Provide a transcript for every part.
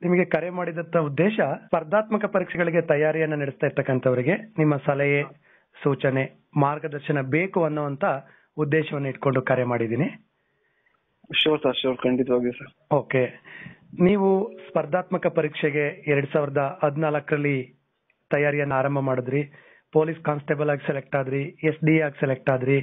ನಿಮಗೆ ಕರೆ ಮಾಡಿದಂತ ಉದ್ದೇಶ ಸ್ಪರ್ಧಾತ್ಮಕ ಪರೀಕ್ಷೆಗಳಿಗೆ ತಯಾರಿಯನ್ನ ನಡೆಸ್ತಾ ಇರ್ತಕ್ಕಂಥವರಿಗೆ ನಿಮ್ಮ ಸಲಹೆ ಸೂಚನೆ ಮಾರ್ಗದರ್ಶನ ಬೇಕು ಅನ್ನುವಂತ ಉದ್ದೇಶವನ್ನು ಇಟ್ಕೊಂಡು ಕರೆ ಮಾಡಿದ್ದೀನಿ ಶೋರ್ ಸರ್ ಶೋರ್ ಖಂಡಿತವಾಗಿಯೂ ಸರ್ ಓಕೆ ನೀವು ಸ್ಪರ್ಧಾತ್ಮಕ ಪರೀಕ್ಷೆಗೆ ಎರಡ್ ಸಾವಿರದ ಹದಿನಾಲ್ಕರಲ್ಲಿ ತಯಾರಿಯನ್ನ ಆರಂಭ ಮಾಡಿದ್ರಿ ಪೊಲೀಸ್ ಕಾನ್ಸ್ಟೇಬಲ್ ಆಗಿ ಸೆಲೆಕ್ಟ್ ಆದ್ರಿ ಎಸ್ ಡಿ ಆಗಿ ಸೆಲೆಕ್ಟ್ ಆದ್ರಿ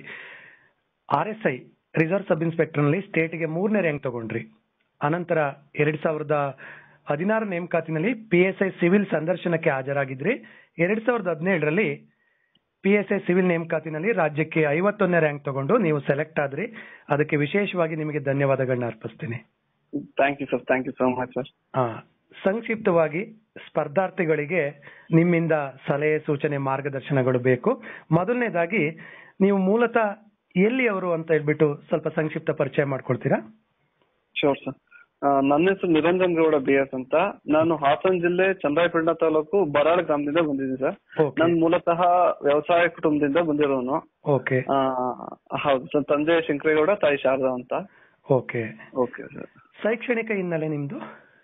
R S I reserve sub inspector ನಲ್ಲಿ ಸ್ಟೇಟ್ಗೆ ಮೂರನೇ ರ್ಯಾಂಕ್ ತಗೊಂಡ್ರಿ ಅನಂತರ ಎರಡ್ ಸಾವಿರದ ಹದಿನಾರು ನೇಮಕಾತಿನಲ್ಲಿ ಪಿ ಎಸ್ ಐ ಸಿವಿಲ್ ಸಂದರ್ಶನಕ್ಕೆ ಹಾಜರಾಗಿದ್ರಿ ಎರಡ್ ಸಾವಿರದ ಹದಿನೇಳರಲ್ಲಿ ಪಿ ಎಸ್ ಐ ಸಿವಿಲ್ ನೇಮಕಾತಿನಲ್ಲಿ ರಾಜ್ಯಕ್ಕೆ ಐವತ್ತೊಂದನೇ ರ್ಯಾಂಕ್ ತಗೊಂಡು ನೀವು ಸೆಲೆಕ್ಟ್ ಆದ್ರಿ ಅದಕ್ಕೆ ವಿಶೇಷವಾಗಿ ನಿಮಗೆ ಧನ್ಯವಾದಗಳನ್ನ ಅರ್ಪಿಸ್ತೀನಿ thank you sir thank you so much sir ಆ, ಸಂಕ್ಷಿಪ್ತವಾಗಿ ಸ್ಪರ್ಧಾರ್ಥಿಗಳಿಗೆ ನಿಮ್ಮಿಂದ ಸಲಹೆ ಸೂಚನೆ ಮಾರ್ಗದರ್ಶನಗಳು ಬೇಕು ಮೊದಲನೇದಾಗಿ ನೀವು ಮೂಲತಃ ಎಲ್ಲಿಯವರು ಅಂತ ಹೇಳ್ಬಿಟ್ಟು ಸ್ವಲ್ಪ ಸಂಕ್ಷಿಪ್ತ ಪರಿಚಯ ಮಾಡ್ಕೊಳ್ತೀರಾ ಶೋರ್ ಸರ್ ನನ್ನ ಹೆಸರು ನಿರಂಜನ್ ಗೌಡ ಬಿ ಎಸ್ ಅಂತ ನಾನು ಹಾಸನ ಜಿಲ್ಲೆ ಚಂದ್ರಾಯಪಟ್ಟಣ ತಾಲೂಕು ಬರಾಳ ಗ್ರಾಮದಿಂದ ಬಂದಿದ್ದೀನಿ ಸರ್ ಓಕೆ ನಾನು ಮೂಲತಃ ವ್ಯವಸಾಯ ಕುಟುಂಬದಿಂದ ಬಂದಿರೋನು ಓಕೆ ಆ, ಹೌದು ಸರ್ ತಂದೆ ಶಂಕರೇಗೌಡ ತಾಯಿ ಶಾರದಾ ಅಂತ ಓಕೆ ಓಕೆ ಸರ್ ಶೈಕ್ಷಣಿಕ ಹಿನ್ನೆಲೆ ನಿಮ್ದು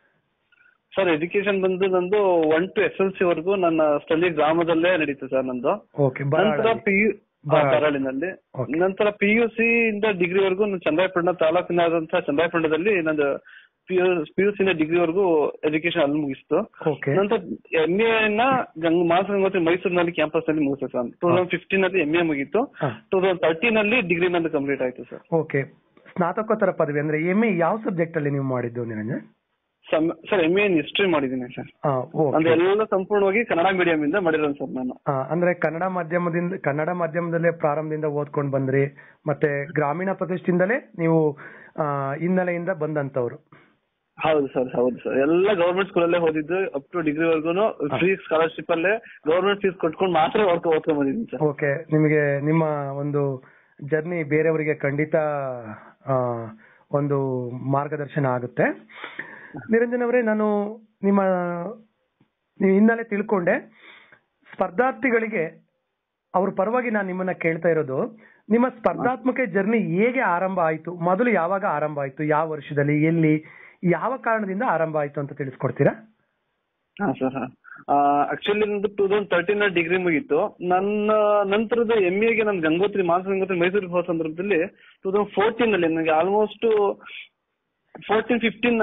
ಸರ್ ಎಜುಕೇಶನ್ ಬಂದು ನಂದು one to S L C ವರೆಗೂ ನನ್ನ ಸ್ಟಡಿ ಗ್ರಾಮದಲ್ಲೇ ನಡೀತು ಸರ್ ನಂದು ಓಕೆ ನಂತರ ಪಿ ಯು ಬರಾಳ. ಬರಾಳಿನಲ್ಲಿ Okay. ನಂತರ ಪಿ ಯು ಸಿ ಇಂದ ಡಿಗ್ರಿ ವರೆಗೂ ನಾನು ಚಂದ್ರಾಯಪಟ್ಟಣ ತಾಲೂಕಿನಾದಂತಹ ಚಂದ್ರಾಯಪಟ್ಟಣದಲ್ಲಿ ನಂದು P U P U C degree ವರೆಗೂ ಎಜುಕೇಶನ್ ಅಲ್ಲಿ ಮುಗಿಸ್ತು ಓಕೆ ನಂತರ ಎಂ ಎ ನ ಗಂಗ್ ಮಾಸ ಗಂಗೋತ್ರಿ ಮೈಸೂರಿನಲ್ಲಿ ಕ್ಯಾಂಪಸ್ ನಲ್ಲಿ ಮುಗಿಸ್ತು ಸರ್ ಟೂ ತೌಸಂಡ್ ಫಿಫ್ಟೀನ್ ಅಲ್ಲಿ ಎಂ ಎ ಮುಗೀತು ಹಾ. ಟೂ ತೌಸಂಡ್ ತರ್ಟೀನ್ ಅಲ್ಲಿ ಡಿಗ್ರಿ ನಂದು ಕಂಪ್ಲೀಟ್ ಆಯ್ತು ಸರ್ ಓಕೆ ಸ್ನಾತಕೋತ್ತರ ಪದವಿ ಅಂದ್ರೆ ಎಂ ಎ ಯಾವ ಸಬ್ಜೆಕ್ಟ್ ಅಲ್ಲಿ ನೀವು ಮಾಡಿದ್ದು Niranjan sir M A history ಮಾಡಿದ್ದೀನಿ ಸರ್ ಆ, ಅಂದ್ರೆ ಓಕೆ ಎಲ್ಲ ಸಂಪೂರ್ಣವಾಗಿ ಕನ್ನಡ ಮೀಡಿಯಂ ಇಂದ ಮಾಡಿರೋದು ಸರ್ ನಾನು ಆ, ಅಂದ್ರೆ ಕನ್ನಡ ಮಾಧ್ಯಮದಿಂದ ಕನ್ನಡ ಮಾಧ್ಯಮದಲ್ಲೇ ಪ್ರಾರಂಭದಿಂದ ಓದ್ಕೊಂಡ್ ಬಂದ್ರಿ ಮತ್ತೆ ಗ್ರಾಮೀಣ ಪ್ರದೇಶದಿಂದಲೇ ನೀವು ಆ, ಹಿನ್ನೆಲೆಯಿಂದ ಬಂದಂತವ್ರು ಹೌದು ಸರ್ ಹೌದು ಸರ್ ಎಲ್ಲ ಗೌರ್ಮೆಂಟ್ ಸ್ಕೂಲಲ್ಲೇ ಓದಿದ್ದು ಅಪ್ ಟು ಡಿಗ್ರಿ ವರ್ಗೂನು ಫ್ರೀ ಸ್ಕಾಲರ್ಶಿಪ್ ಅಲ್ಲೇ ಗೌರ್ಮೆಂಟ್ ಫೀಸ್ ಕೊಟ್ಕೊಂಡು ಮಾತ್ರ ಓದ್ಕೊ ಓದ್ಕೊಂಡ್ ಬಂದಿದ್ದೀನಿ ಸರ್ ಓಕೆ ನಿಮಗೆ ನಿಮ್ಮ ಒಂದು ಜರ್ನಿ ಬೇರೆಯವರಿಗೆ ಖಂಡಿತ ಆ, ಒಂದು ಮಾರ್ಗದರ್ಶನ ಆಗುತ್ತೆ ನಿರಂಜನ್ ಅವರೇ ನಾನು ನಿಮ್ಮ ನೀವು ಹಿನ್ನೆಲೆ ತಿಳ್ಕೊಂಡೆ ಸ್ಪರ್ಧಾರ್ಥಿಗಳಿಗೆ ಅವ್ರ ಪರವಾಗಿ ನಾನು ನಿಮ್ಮನ್ನ ಕೇಳ್ತಾ ಇರೋದು ನಿಮ್ಮ ಸ್ಪರ್ಧಾತ್ಮಕ ಜರ್ನಿ ಹೇಗೆ ಆರಂಭ ಆಯ್ತು ಮೊದಲು ಯಾವಾಗ ಆರಂಭ ಆಯ್ತು ಯಾವ ವರ್ಷದಲ್ಲಿ ಎಲ್ಲಿ ಯಾವ ಕಾರಣದಿಂದ ಆರಂಭ ಆಯ್ತು ಅಂತ ತಿಳಿಸ್ಕೊಡ್ತೀರಾ ಹಾ ಸರ್ ಆಕ್ಚುಲಿ ನಂದು ಟೂ ತೌಸಂಡ್ ತರ್ಟೀನ್ ಡಿಗ್ರಿ ಮುಗೀತು ನನ್ನ ನಂತರದ ಎಂ ಎಗೆ ನಾನು ಗಂಗೋತ್ರಿ ಮಾನಸ ಗಂಗೋತ್ರಿ ಮೈಸೂರಿಗೆ ಹೋದ ಸಂದರ್ಭದಲ್ಲಿ ಟೂ ತೌಸಂಡ್ ಫೋರ್ಟೀನ್ ಅಲ್ಲಿ ನನಗೆ ಆಲ್ಮೋಸ್ಟ್ ಫೋರ್ಟೀನ್ ಫಿಫ್ಟೀನ್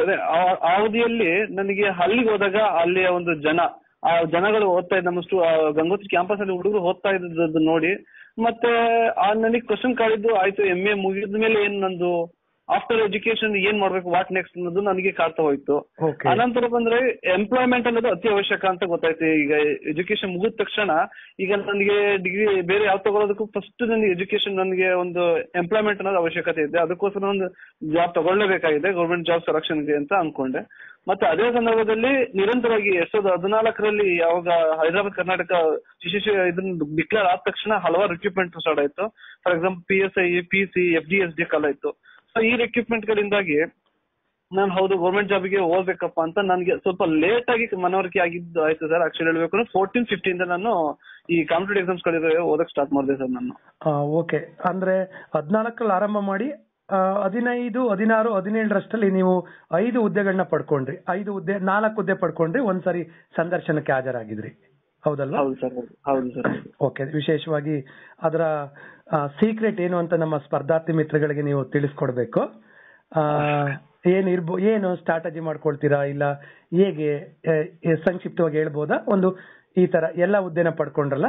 ಅವಧಿಯಲ್ಲಿ ನನಗೆ ಅಲ್ಲಿಗೆ ಹೋದಾಗ ಅಲ್ಲಿಯ ಒಂದು ಜನ ಆ ಜನಗಳು ಓದ್ತಾ ಇದ್ದ ನಮ್ಮ ಸ್ಟು- ಆ ಗಂಗೋತ್ರಿ ಕ್ಯಾಂಪಸ್ ಅಲ್ಲಿ ಹುಡುಗರು ಓದ್ತಾ ಇದ್ದದ್ದು ನೋಡಿ ಮತ್ತೆ ಆ ನನಗೆ ಕ್ವಶನ್ ಕಾಡಿದ್ದು ಆಯ್ತು ಎಂ ಎ ಮುಗಿದ ಮೇಲೆ ಏನ್ ನಂದು ಆಫ್ಟರ್ ಎಜುಕೇಶನ್ ಏನ್ ಮಾಡ್ಬೇಕು ವಾಟ್ ನೆಕ್ಸ್ಟ್ ಅನ್ನೋದು ನನಗೆ ಕಾಡ್ತಾ ಹೋಯ್ತು ಓಕೆ ಅನಂತರ ಬಂದ್ರೆ ಎಂಪ್ಲಾಯ್ಮೆಂಟ್ ಅನ್ನೋದು ಅತಿ ಅವಶ್ಯಕ ಅಂತ ಗೊತ್ತಾಯ್ತು ಈಗ ಎಜುಕೇಶನ್ ಮುಗಿದ ತಕ್ಷಣ ಈಗ ನನಗೆ ಡಿಗ್ರಿ ಬೇರೆ ಯಾವ ತಗೊಳ್ಳೋದಕ್ಕೂ ಫಸ್ಟ್ ನನಗೆ ಎಜುಕೇಶನ್ ನನಗೆ ಒಂದು ಎಂಪ್ಲಾಯ್ಮೆಂಟ್ ಅನ್ನೋದು ಅವಶ್ಯಕತೆ ಇದೆ ಅದಕ್ಕೋಸ್ಕರ ಒಂದು ಜಾಬ್ ತಗೊಳ್ಳೇಬೇಕಾಗಿದೆ ಗೌರ್ಮೆಂಟ್ ಜಾಬ್ ಸೆಲೆಕ್ಷನ್ಗೆ ಅಂತ ಅನ್ಕೊಂಡೆ ಮತ್ತೆ ಅದೇ ಸಂದರ್ಭದಲ್ಲಿ ನಿರಂತರವಾಗಿ ಎರಡ್ ಸಾವಿರದ ಹದಿನಾಲ್ಕರಲ್ಲಿ ಯಾವಾಗ ಹೈದರಾಬಾದ್ ಕರ್ನಾಟಕ ವಿಶೇಷ ಇದನ್ನ ಡಿಕ್ಲೇರ್ ಆದ ತಕ್ಷಣ ಹಲವಾರು ರಿಕ್ರೂಟ್ಮೆಂಟ್ ಸ್ಟಾರ್ಟ್ ಆಯ್ತು for example P S I P C F D S D call ಆಯ್ತು ಸೊ ಈ ರಿಕ್ರೂಟ್ಮೆಂಟ್ ಗಳಿಂದಾಗಿ ನಾನು ಹೌದು ಗೌರ್ಮೆಂಟ್ ಜಾಬ್ಗೆ ಹೋಗ್ಬೇಕಪ್ಪ ಅಂತ ನನಗೆ ಸ್ವಲ್ಪ ಲೇಟ್ ಆಗಿ ಮನವರಿಕೆ ಆಗಿದ್ದು ಆಯ್ತು ಸರ್ ಆಕ್ಚುಲಿ ಹೇಳ್ಬೇಕು ಫೋರ್ಟೀನ್ ಫಿಫ್ಟೀನ್ ನಾನು ಈ ಕಾಂಪಿಟೇಟಿವ್ ಎಕ್ಸಾಮ್ಸ್ ಗಳಿರೋ ಓದಕ್ ಸ್ಟಾರ್ಟ್ ಮಾಡಿದೆ ಸರ್ ನಾನು ಓಕೆ ಅಂದ್ರೆ ಹದಿನಾಲ್ಕರಲ್ಲಿ ಆರಂಭ ಮಾಡಿ ಆ, ಹದಿನೈದು ಹದಿನಾರು ಹದಿನೇಳರಷ್ಟಲ್ಲಿ ನೀವು ಐದು ಹುದ್ದೆಗಳನ್ನ ಪಡ್ಕೊಂಡ್ರಿ ಐದು ಹುದ್ದೆ ನಾಲ್ಕು ಹುದ್ದೆ ಪಡ್ಕೊಂಡ್ರಿ ಒಂದ್ಸರಿ ಸಂದರ್ಶನಕ್ಕೆ ಹಾಜರಾಗಿದ್ರಿ ಹೌದಲ್ವಾ ಹೌದು ಸರ್ ಹೌದು ಹೌದು ಸರ್ ಓಕೆ ವಿಶೇಷವಾಗಿ ಅದರ ಸೀಕ್ರೆಟ್ ಏನು ಅಂತ ನಮ್ಮ ಸ್ಪರ್ಧಾರ್ಥಿ ಮಿತ್ರಗಳಿಗೆ ನೀವು ತಿಳಿಸ್ಕೊಡ್ಬೇಕು ಆ, ಏನ್ ಇರ್ಬೋ ಏನು ಸ್ಟ್ರಾಟಜಿ ಮಾಡ್ಕೊಳ್ತೀರಾ ಇಲ್ಲ ಹೇಗೆ ಆ, ಏ, ಸಂಕ್ಷಿಪ್ತವಾಗಿ ಹೇಳ್ಬೋದಾ ಒಂದು ಈ ತರ ಎಲ್ಲ ಹುದ್ದೆನ ಪಡ್ಕೊಂಡ್ರಲ್ಲ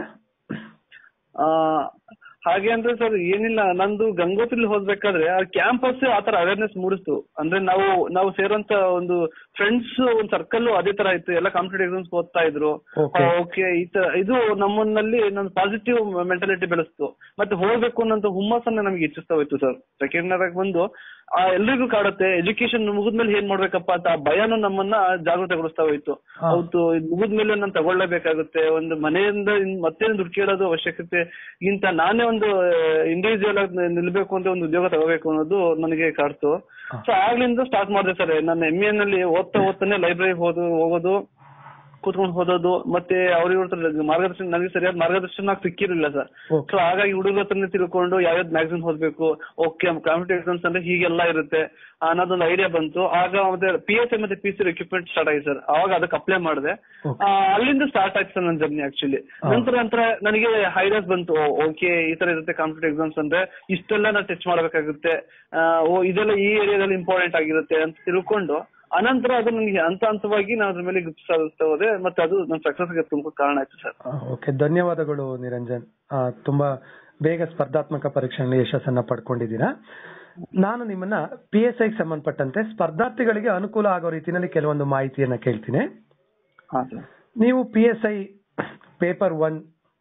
ಆ, ಹಾಗೆ ಅಂದ್ರೆ ಸರ್ ಏನಿಲ್ಲ ನಂದು ಗಂಗೋತ್ರಿಲಿ ಹೋಗ್ಬೇಕಾದ್ರೆ ಆ ಕ್ಯಾಂಪಸ್ ಆತರ ಅವೇರ್ನೆಸ್ ಮೂಡಿಸ್ತು ಅಂದ್ರೆ ನಾವು ನಾವು ಸೇರೋಂತ ಒಂದು ಫ್ರೆಂಡ್ಸ್ ಒಂದು ಸರ್ಕಲ್ ಅದೇ ತರ ಇತ್ತು ಎಲ್ಲ ಕಾಂಪಿಟೇಟಿವ್ ಎಕ್ಸಾಮ್ಸ್ ಓದ್ತಾ ಇದ್ರು Okay. ಓಕೆ ಈ ತರ ಇದು ನಮ್ಮನ್ನಲ್ಲಿ ನನ್ನ ಪಾಸಿಟಿವ್ ಮೆಂಟಾಲಿಟಿ ಬೆಳೆಸ್ತು ಮತ್ತೆ ಹೋಗ್ಬೇಕು ಅನ್ನೋ ಹುಮ್ಮಸ್ಸನ್ನ ನಮ್ಗೆ ಹೆಚ್ಚಿಸ್ತಾ ಹೋಯ್ತು ಸರ್ ಸೆಕೆಂಡ್ ಆಗಿ ಬಂದು ಆ ಎಲ್ರಿಗೂ ಕಾಡುತ್ತೆ ಎಜುಕೇಶನ್ ಮುಗಿದ್ಮೇಲೆ ಏನ್ ಮಾಡ್ಬೇಕಪ್ಪ ಅಂತ ಆ ಭಯನೂ ನಮ್ಮನ್ನ ಜಾಗೃತಗೊಳಿಸ್ತಾ ಹೋಯ್ತು ಹಾ. ಹೌದು ಇದು ಮುಗಿದ್ಮೇಲೆ ನಾನು ತಗೊಳ್ಳೇಬೇಕಾಗುತ್ತೆ ಒಂದು ಮನೆಯಿಂದ ಇನ್ ಮತ್ತೆ ದುಡ್ಡು ಕೇಳೋದು ಅವಶ್ಯಕತೆ ಇಂತ ನಾನೇ ಒಂದು ಇಂಡಿವಿಜುವಲ್ ಆಗಿ ನಿಲ್ಬೇಕು ಅಂತ ಒಂದು ಉದ್ಯೋಗ ತಗೋಬೇಕು ಅನ್ನೋದು ನನಗೆ ಕಾಡ್ತು ಹಾ. ಸೊ ಆಗ್ಲಿಂದ ಸ್ಟಾರ್ಟ್ ಮಾಡಿದೆ ಸರ್ ನನ್ನ ಎಂ ಎ ನಲ್ಲಿ ಓದ್ತಾ ಓದ್ತಾನೆ ಲೈಬ್ರರಿ ಹೋದು ಹೋಗೋದು ಕೂತ್ಕೊಂಡು ಓದೋದು ಮತ್ತೆ ಅವ್ರ ಇವ್ರ ಹತ್ರ ಮಾರ್ಗದರ್ಶನ ನನಗೆ ಸರಿಯಾದ ಮಾರ್ಗದರ್ಶನ ಸಿಕ್ಕಿರಲಿಲ್ಲ ಸರ್ ಓಕೆ ಸೊ ಹಾಗಾಗಿ ಹುಡುಗರ ಹತ್ರನೇ ತಿಳ್ಕೊಂಡು ಯಾವ್ಯಾವ್ದು ಮ್ಯಾಗಝಿನ್ ಓದ್ಬೇಕು ಓಕೆ ಕಾಂಪಿಟೇಟಿವ್ ಎಕ್ಸಾಮ್ಸ್ ಅಂದ್ರೆ ಹೀಗೆಲ್ಲ ಇರುತ್ತೆ ಅನ್ನೋದೊಂದು ಐಡಿಯಾ ಬಂತು ಆಗ ಮತ್ತೆ ಪಿ ಎಸ್ ಐ ಮತ್ತೆ ಪಿ ಸಿ ಎಕ್ವಿಪ್ಮೆಂಟ್ ಸ್ಟಾರ್ಟ್ ಆಗಿದೆ ಸರ್ ಅವಾಗ ಅದಕ್ಕೆ ಅಪ್ಲೈ ಮಾಡಿದೆ Okay. ಅಲ್ಲಿಂದ ಸ್ಟಾರ್ಟ್ ಆಯ್ತು ಸರ್ ನನ್ನ ಜರ್ನಿ ಆಕ್ಚುಲಿ ಹಾ. ನಂತರ ನಂತರ ನನಗೆ ಹೈರಾಸ್ ಬಂತು ಓಕೆ ಈ ತರ ಇರುತ್ತೆ ಕಾಂಪಿಟೇಟಿವ್ ಎಕ್ಸಾಮ್ಸ್ ಅಂದ್ರೆ ಇಷ್ಟೆಲ್ಲ ನಾನು ಟೆಸ್ಟ್ ಮಾಡಬೇಕಾಗುತ್ತೆ ಆ, ಓ ಇದೆಲ್ಲ ಈ ಏರಿಯಾದಲ್ಲಿ ಇಂಪಾರ್ಟೆಂಟ್ ಆಗಿರುತ್ತೆ ಅಂತ ತಿಳ್ಕೊಂಡು ಅನಂತರ ಅದು ನನಗೆ ಹಂತ ಹಂತವಾಗಿ ನಾನು ಅದ್ರ ಮೇಲೆ ಗ್ರಿಪ್ ಸಾಧಿಸ್ತಾ ಹೋದೆ ಮತ್ತೆ ಅದು ನನ್ನ ಸಕ್ಸಸ್ ಗೆ ತುಂಬಾ ಕಾರಣ ಆಯ್ತು ಸರ್ ಓಕೆ ಧನ್ಯವಾದಗಳು ನಿರಂಜನ್ ಆ, ತುಂಬಾ ಬೇಗ ಸ್ಪರ್ಧಾತ್ಮಕ ಪರೀಕ್ಷೆಯಲ್ಲಿ ಯಶಸ್ಸನ್ನ ಪಡ್ಕೊಂಡಿದ್ದೀರಾ ನಾನು ನಿಮ್ಮನ್ನ ಪಿ ಎಸ್ ಐಗೆ ಸಂಬಂಧಪಟ್ಟಂತೆ ಸ್ಪರ್ಧಾರ್ಥಿಗಳಿಗೆ ಅನುಕೂಲ ಆಗೋ ರೀತಿಯಲ್ಲಿ ಕೆಲವೊಂದು ಮಾಹಿತಿಯನ್ನ ಕೇಳ್ತೀನಿ ಹಾ ಸರ್ ನೀವು P S I paper one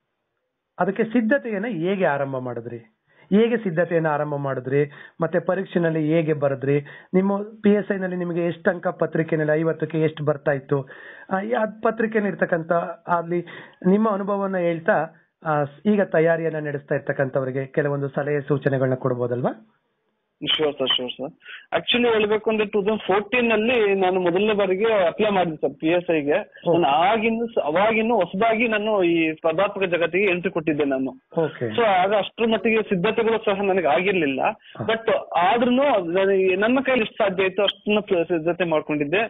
ಅದಕ್ಕೆ ಸಿದ್ಧತೆಯನ್ನ ಹೇಗೆ ಆರಂಭ ಮಾಡಿದ್ರಿ ಹೇಗೆ ಸಿದ್ಧತೆಯನ್ನ ಆರಂಭ ಮಾಡಿದ್ರಿ ಮತ್ತೆ ಪರೀಕ್ಷೆನಲ್ಲಿ ಹೇಗೆ ಬರೆದ್ರಿ ನಿಮ್ಮ ಪಿ ಎಸ್ ಐ ನಲ್ಲಿ ನಿಮಗೆ ಎಷ್ಟು ಅಂಕ ಪತ್ರಿಕೆನಲ್ಲಿ ಐವತ್ತಕ್ಕೆ ಎಷ್ಟು ಬರ್ತಾ ಇತ್ತು ಆ, ಈ ಅದ್ ಪತ್ರಿಕೆಯಲ್ಲಿ ಇರ್ತಕ್ಕಂಥ ಅಲ್ಲಿ ನಿಮ್ಮ ಅನುಭವವನ್ನ ಹೇಳ್ತಾ ಆ, ಈಗ ತಯಾರಿಯನ್ನ ನಡೆಸ್ತಾ ಇರ್ತಕ್ಕಂಥವರಿಗೆ ಕೆಲವೊಂದು ಸಲಹೆ ಸೂಚನೆಗಳನ್ನ ಕೊಡ್ಬೋದಲ್ವಾ sure sir sure sir actually ಹೇಳ್ಬೇಕು ಅಂದ್ರೆ ಟೂ ತೌಸಂಡ್ ಫೋರ್ಟೀನ್ ಅಲ್ಲಿ ನಾನು ಮೊದಲನೇ ಬಾರಿಗೆ ಅಪ್ಲೈ ಮಾಡಿದ್ದೆ ಸರ್ ಪಿ ಎಸ್ ಐಗೆ ನಾನು ಆಗಿನ್ನು ಅವಾಗಿನ್ನು ಹೊಸದಾಗಿ ನಾನು ಈ ಸ್ಪರ್ಧಾತ್ಮಕ ಜಗತ್ತಿಗೆ ಎಂಟ್ರಿ ಕೊಟ್ಟಿದ್ದೆ ನಾನು ಓಕೆ ಸೊ ಆಗ ಅಷ್ಟರ ಮಟ್ಟಿಗೆ ಸಿದ್ಧತೆಗಳು ಸಹ ನನಗೆ ಆಗಿರ್ಲಿಲ್ಲ ಬಟ್ ಆದ್ರೂ ನನ್ನ ಕೈಲಿ ಎಷ್ಟು ಸಾಧ್ಯ ಆಯ್ತು ಅಷ್ಟನ್ನ ಪ್ರ- ಸಿದ್ಧತೆ ಮಾಡ್ಕೊಂಡಿದ್ದೆ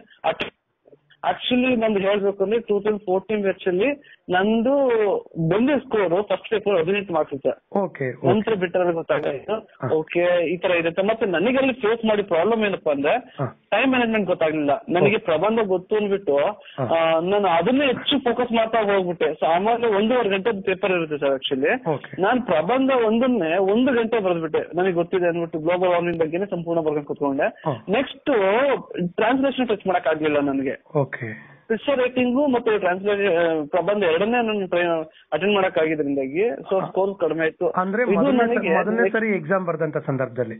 ಆಕ್ಚುಲಿ ನಂದು ಹೇಳ್ಬೇಕು ಅಂದ್ರೆ ಟೂ ತೌಸಂಡ್ ಫೋರ್ಟೀನ್ ಬ್ಯಾಚ್ ಅಲ್ಲಿ ನಂದು ಬಂದ ಸ್ಕೋರ್ ಫಸ್ಟ್ ಪೇಪರ್ ಹದಿನೆಂಟು ಮಾರ್ಕ್ಸ್ ಸರ್ ಓಕೆ ನಂತರ ಬಿಟ್ಟರೆ ಗೊತ್ತಾಗಾಯ್ತು ಹಾ. ಓಕೆ ಈ ತರ ಇರುತ್ತೆ ಮತ್ತೆ ನನಗೆ ಅಲ್ಲಿ ಫೇಸ್ ಮಾಡಿ ಪ್ರಾಬ್ಲಮ್ ಏನಪ್ಪಾ ಅಂದ್ರೆ ಹಾ. ಟೈಮ್ ಮ್ಯಾನೇಜ್ಮೆಂಟ್ ಗೊತ್ತಾಗ್ಲಿಲ್ಲ ನನಗೆ ಪ್ರಬಂಧ ಗೊತ್ತು ಅಂದ್ಬಿಟ್ಟು ಹಾ. ಆ, ನಾನು ಅದನ್ನೇ ಹೆಚ್ಚು ಫೋಕಸ್ ಮಾಡ್ತಾ ಹೋಗ್ಬಿಟ್ಟೆ ಸಾಮಾನ್ಯ ಒಂದೂವರೆ ಗಂಟೆ ಪೇಪರ್ ಇರುತ್ತೆ ಸರ್ ಆಕ್ಚುಲಿ ಓಕೆ ನಾನ್ ಪ್ರಬಂಧ ಒಂದನ್ನೇ ಒಂದು ಗಂಟೆ ಬರೆದ್ಬಿಟ್ಟೆ ನನಗೆ ಗೊತ್ತಿದೆ ಅಂದ್ಬಿಟ್ಟು ಗ್ಲೋಬಲ್ ವಾರ್ಮಿಂಗ್ ಬಗ್ಗೆನೇ ಸಂಪೂರ್ಣ ಬರ್ಕೊಂಡು ಕುತ್ಕೊಂಡೆ ಹಾ. ನೆಕ್ಸ್ಟ್ ಟ್ರಾನ್ಸ್ಲೇಷನ್ ಟಚ್ ಮಾಡಕ್ ಆಗ್ಲಿಲ್ಲ ನನಗೆ ಓಕೆ ಪಿಕ್ಚರ್ ರೈಟಿಂಗು ಮತ್ತೆ ಟ್ರಾನ್ಸ್ಲೇಷನ್ ಪ್ರಬಂಧ ಎರಡನ್ನೇ ನಾನು ಅಟೆಂಡ್ ಮಾಡಕ್ ಆಗಿದ್ರಿಂದಾಗಿ ಸೊ ಸ್ಕೋರ್ ಕಡಿಮೆ ಆಯ್ತು ಅಂದ್ರೆ ಇದು ಮೊದಲನೇ ನನಗೆ ಮೊದಲನೇ ಸರಿ ಎಕ್ಸಾಮ್ ಬರ್ದಂತ ಸಂದರ್ಭದಲ್ಲಿ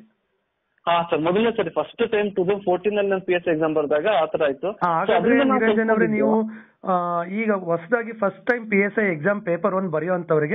ಹಾ ಸರ್ ಮೊದಲನೇ ಸರಿ first time two thousand fourteen ಅಲ್ಲಿ ನಾನು ಪಿ ಎಸ್ ಎಕ್ಸಾಮ್ ಬರೆದಾಗ ಆತರ ಆಯ್ತು ಆ, So ಹಾಗಾದ್ರೆ ಅದ್ರಿಂದ ನಾನು ನಿರಂಜನ್ ಅವರೇ ಕಲ್ತ್ಕೊಂಡಿದ್ದು- ನೀವು ಆ, ಈಗ ಹೊಸದಾಗಿ first time P S I exam paper one ಬರೆಯುವಂತವರಿಗೆ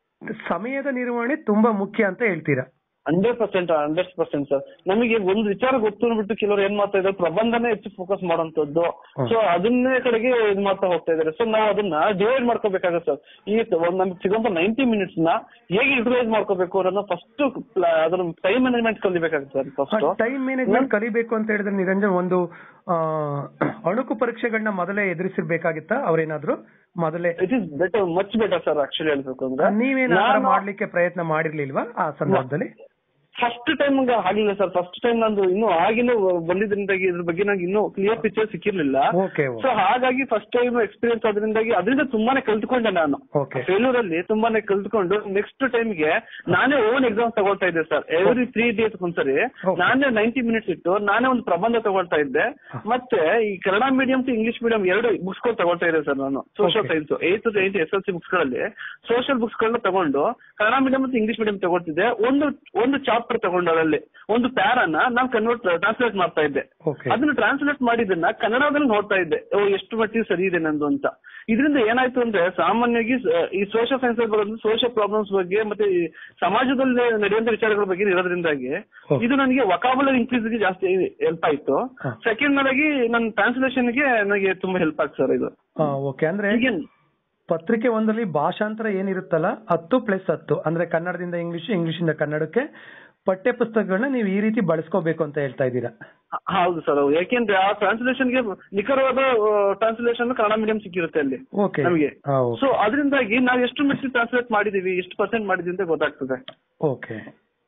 ಸಮಯದ ನಿರ್ವಹಣೆ ತುಂಬಾ ಮುಖ್ಯ ಅಂತ ಹೇಳ್ತೀರಾ hundred percent hundred percent sir ನಮಗೆ ಒಂದು ವಿಚಾರ ಗೊತ್ತು ಅಂದ್ಬಿಟ್ಟು ಕೆಲವರು ಏನ್ ಮಾಡ್ತಾ ಇದ್ದಾರೆ ಪ್ರಬಂಧನೇ ಹೆಚ್ಚು ಫೋಕಸ್ ಮಾಡುವಂತದ್ದು ಹ್ಮ್. ಸೊ ಅದನ್ನೇ ಕಡೆಗೆ ಇದು ಮಾಡ್ತಾ ಹೋಗ್ತಾ ಇದ್ದಾರೆ ಸೊ ನಾವು ಅದನ್ನ ಡಿವೈಡ್ ಮಾಡ್ಕೋಬೇಕಾಗುತ್ತೆ ಸರ್ ಈ ಒಂದ್ ನಮ್ಗೆ ಸಿಗುವಂತ ನೈಂಟಿ ಮಿನಿಟ್ಸ್ ನ ಹೇಗೆ ಯುಟಿಲೈಸ್ ಮಾಡ್ಕೋಬೇಕು ಅನ್ನೋದನ್ನ ಫಸ್ಟ್ ಅದನ್ನ ಟೈಮ್ ಮ್ಯಾನೇಜ್ಮೆಂಟ್ ಕಲಿಬೇಕಾಗುತ್ತೆ ಸರ್ ಫಸ್ಟ್ ಟೈಮ್ ಮ್ಯಾನೇಜ್ಮೆಂಟ್ ಕಲಿಬೇಕು ಅಂತ ಹೇಳಿದ್ರೆ ನಿರಂಜನ್ ಒಂದು ಆ, ಅಣುಕು ಪರೀಕ್ಷೆಗಳನ್ನ ಮೊದಲೇ ಎದುರಿಸಿರ್ಬೇಕಾಗಿತ್ತಾ ಅವ್ರೇನಾದ್ರು ಮೊದಲೇ it is better much better sir actually ಹೇಳ್ಬೇಕು ಅಂದ್ರೆ ನೀವೇನ ನಾನು- ಮಾಡ್ಲಿಕ್ಕೆ ಪ್ರಯತ್ನ ಮಾಡಿರ್ಲಿಲ್ವಾ ಆ ಸಂದರ್ಭದಲ್ಲಿ ಫಸ್ಟ್ ಟೈಮ್ ಆಗಿಲ್ಲ ಸರ್ ಫಸ್ಟ್ ಟೈಮ್ ನಂದು ಇನ್ನು ಆಗಿನ ಬಂದಿದ್ರಿಂದಾಗಿ ಇದ್ರ ಬಗ್ಗೆ ನಂಗೆ ಇನ್ನೂ ಕ್ಲಿಯರ್ ಪಿಕ್ಚರ್ ಸಿಕ್ಕಿರ್ಲಿಲ್ಲ ಓಕೆ ಸೊ ಹಾಗಾಗಿ ಫಸ್ಟ್ ಟೈಮ್ ಎಕ್ಸ್ಪೀರಿಯನ್ಸ್ ಅದರಿಂದಾಗಿ ಅದರಿಂದ ತುಂಬಾನೇ ಕಲ್ತ್ಕೊಂಡೆ ನಾನು ಓಕೆ ಫೇಲ್ಯೂರ್ ಅಲ್ಲಿ ತುಂಬಾನೇ ಕಲ್ತ್ಕೊಂಡು ನೆಕ್ಸ್ಟ್ ಟೈಮ್ಗೆ ನಾನೇ ಓನ್ ಎಕ್ಸಾಮ್ ತಗೊಳ್ತಾ ಇದ್ದೆ ಸರ್ ಎವ್ರಿ ತ್ರೀ ಡೇಸ್ ಒಂದ್ಸರಿ Okay. ನಾನೇ ನೈಂಟಿ ಮಿನಿಟ್ಸ್ ಇಟ್ಟು ನಾನೇ ಒಂದು ಪ್ರಬಂಧ ತಗೊಳ್ತಾ ಇದ್ದೆ ಮತ್ತೆ ಈ Kannada medium to English medium ಎರಡು ಬುಕ್ಸ್ ಗಳು ತಗೊಳ್ತಾ ಇದ್ದೆ ಸರ್ ನಾನು social Okay. Science eighth ninth S L C books ಗಳಲ್ಲಿ ಸೋಷಿಯಲ್ ಬುಕ್ಸ್ ಗಳನ್ನ ತಗೊಂಡು ಕನ್ನಡ ಮೀಡಿಯಂ ಮತ್ತು ಇಂಗ್ಲಿಷ್ ಮೀಡಿಯಂ ತಗೊಳ್ತಿದ್ದೆ ಒಂದು ಒಂದು ಚಾಪ್ಟರ್ ತಗೊಂಡು ಅದರಲ್ಲಿ ಒಂದು ಪ್ಯಾರನ್ನ ನಾನು ಕನ್ವರ್ಟ್ ಟ್ರಾನ್ಸ್ಲೇಟ್ ಮಾಡ್ತಾ ಇದ್ದೆ ಓಕೆ ಅದನ್ನ ಟ್ರಾನ್ಸ್ಲೇಟ್ ಮಾಡಿದ್ದನ್ನ ಕನ್ನಡದಲ್ಲಿ ನೋಡ್ತಾ ಇದ್ದೆ ಓ ಎಷ್ಟು ಮಟ್ಟಿಗೆ ಸರಿ ಇದೆ ನಂದು ಅಂತ ಇದರಿಂದ ಏನಾಯ್ತು ಅಂದ್ರೆ ಸಾಮಾನ್ಯವಾಗಿ ಸ- ಈ ಸೋಷಿಯಲ್ ಸೈನ್ಸ್ ಅಲ್ಲಿ ಬರೋದು ಸೋಷಿಯಲ್ ಪ್ರಾಬ್ಲಮ್ಸ್ ಬಗ್ಗೆ ಮತ್ತೆ ಈ ಸಮಾಜದಲ್ಲಿ ನಡೆಯುವಂತ ವಿಚಾರಗಳ ಬಗ್ಗೆ ಇರೋದ್ರಿಂದಾಗಿ ಹೌದು. ಇದು ನನಗೆ ವಕಾಬುಲರ್ ಇನ್ಕ್ರೀಸ್ ಗೆ ಜಾಸ್ತಿ ಹೆಲ್ಪ್ ಆಯ್ತು ಹಾ. ಸೆಕೆಂಡ್ ಆಗಿ ನನ್ನ ಟ್ರಾನ್ಸ್ಲೇಷನ್ ಗೆ ನನಗೆ ತುಂಬಾ ಹೆಲ್ಪ್ ಆಗ್ತದೆ ಸರ್ ಇದು ಓಕೆ ಅಂದ್ರೆ ಹೀಗೆ ಪತ್ರಿಕೆ ಒಂದಲ್ಲಿ ಭಾಷಾಂತರ ಏನಿರುತ್ತಲ್ಲ ಹತ್ತು ಪ್ಲಸ್ ಹತ್ತು ಅಂದ್ರೆ ಕನ್ನಡದಿಂದ ಇಂಗ್ಲಿಷ್ ಇಂಗ್ಲಿಷ್ ಇಂದ ಕನ್ನಡಕ್ಕೆ ಪಠ್ಯ ಪುಸ್ತಕಗಳನ್ನ ನೀವು ಈ ರೀತಿ ಬಳಸ್ಕೋಬೇಕು ಅಂತ ಹೇಳ್ತಾ ಇದ್ದೀರಾ ಹ- ಹೌದು ಸರ್ ಯಾಕೆಂದ್ರೆ ಆ ಟ್ರಾನ್ಸ್ಲೇಷನ್ ಗೆ ನಿಖರವಾದ ಟ್ರಾನ್ಸ್ಲೇಷನ್ ಕನ್ನಡ ಮೀಡಿಯಂ ಸಿಕ್ಕಿರುತ್ತೆ ಅಲ್ಲಿ ಓಕೆ ನಮಗೆ ಹಾ, ಸೊ ಅದರಿಂದಾಗಿ ನಾವು ಎಷ್ಟು ಮಟ್ಟಿಗೆ ಟ್ರಾನ್ಸ್ಲೇಟ್ ಮಾಡಿದೀವಿ ಎಷ್ಟು ಪರ್ಸೆಂಟ್ ಮಾಡಿದೀವಿ ಅಂತ ಗೊತ್ತಾಗ್ತದೆ ಓಕೆ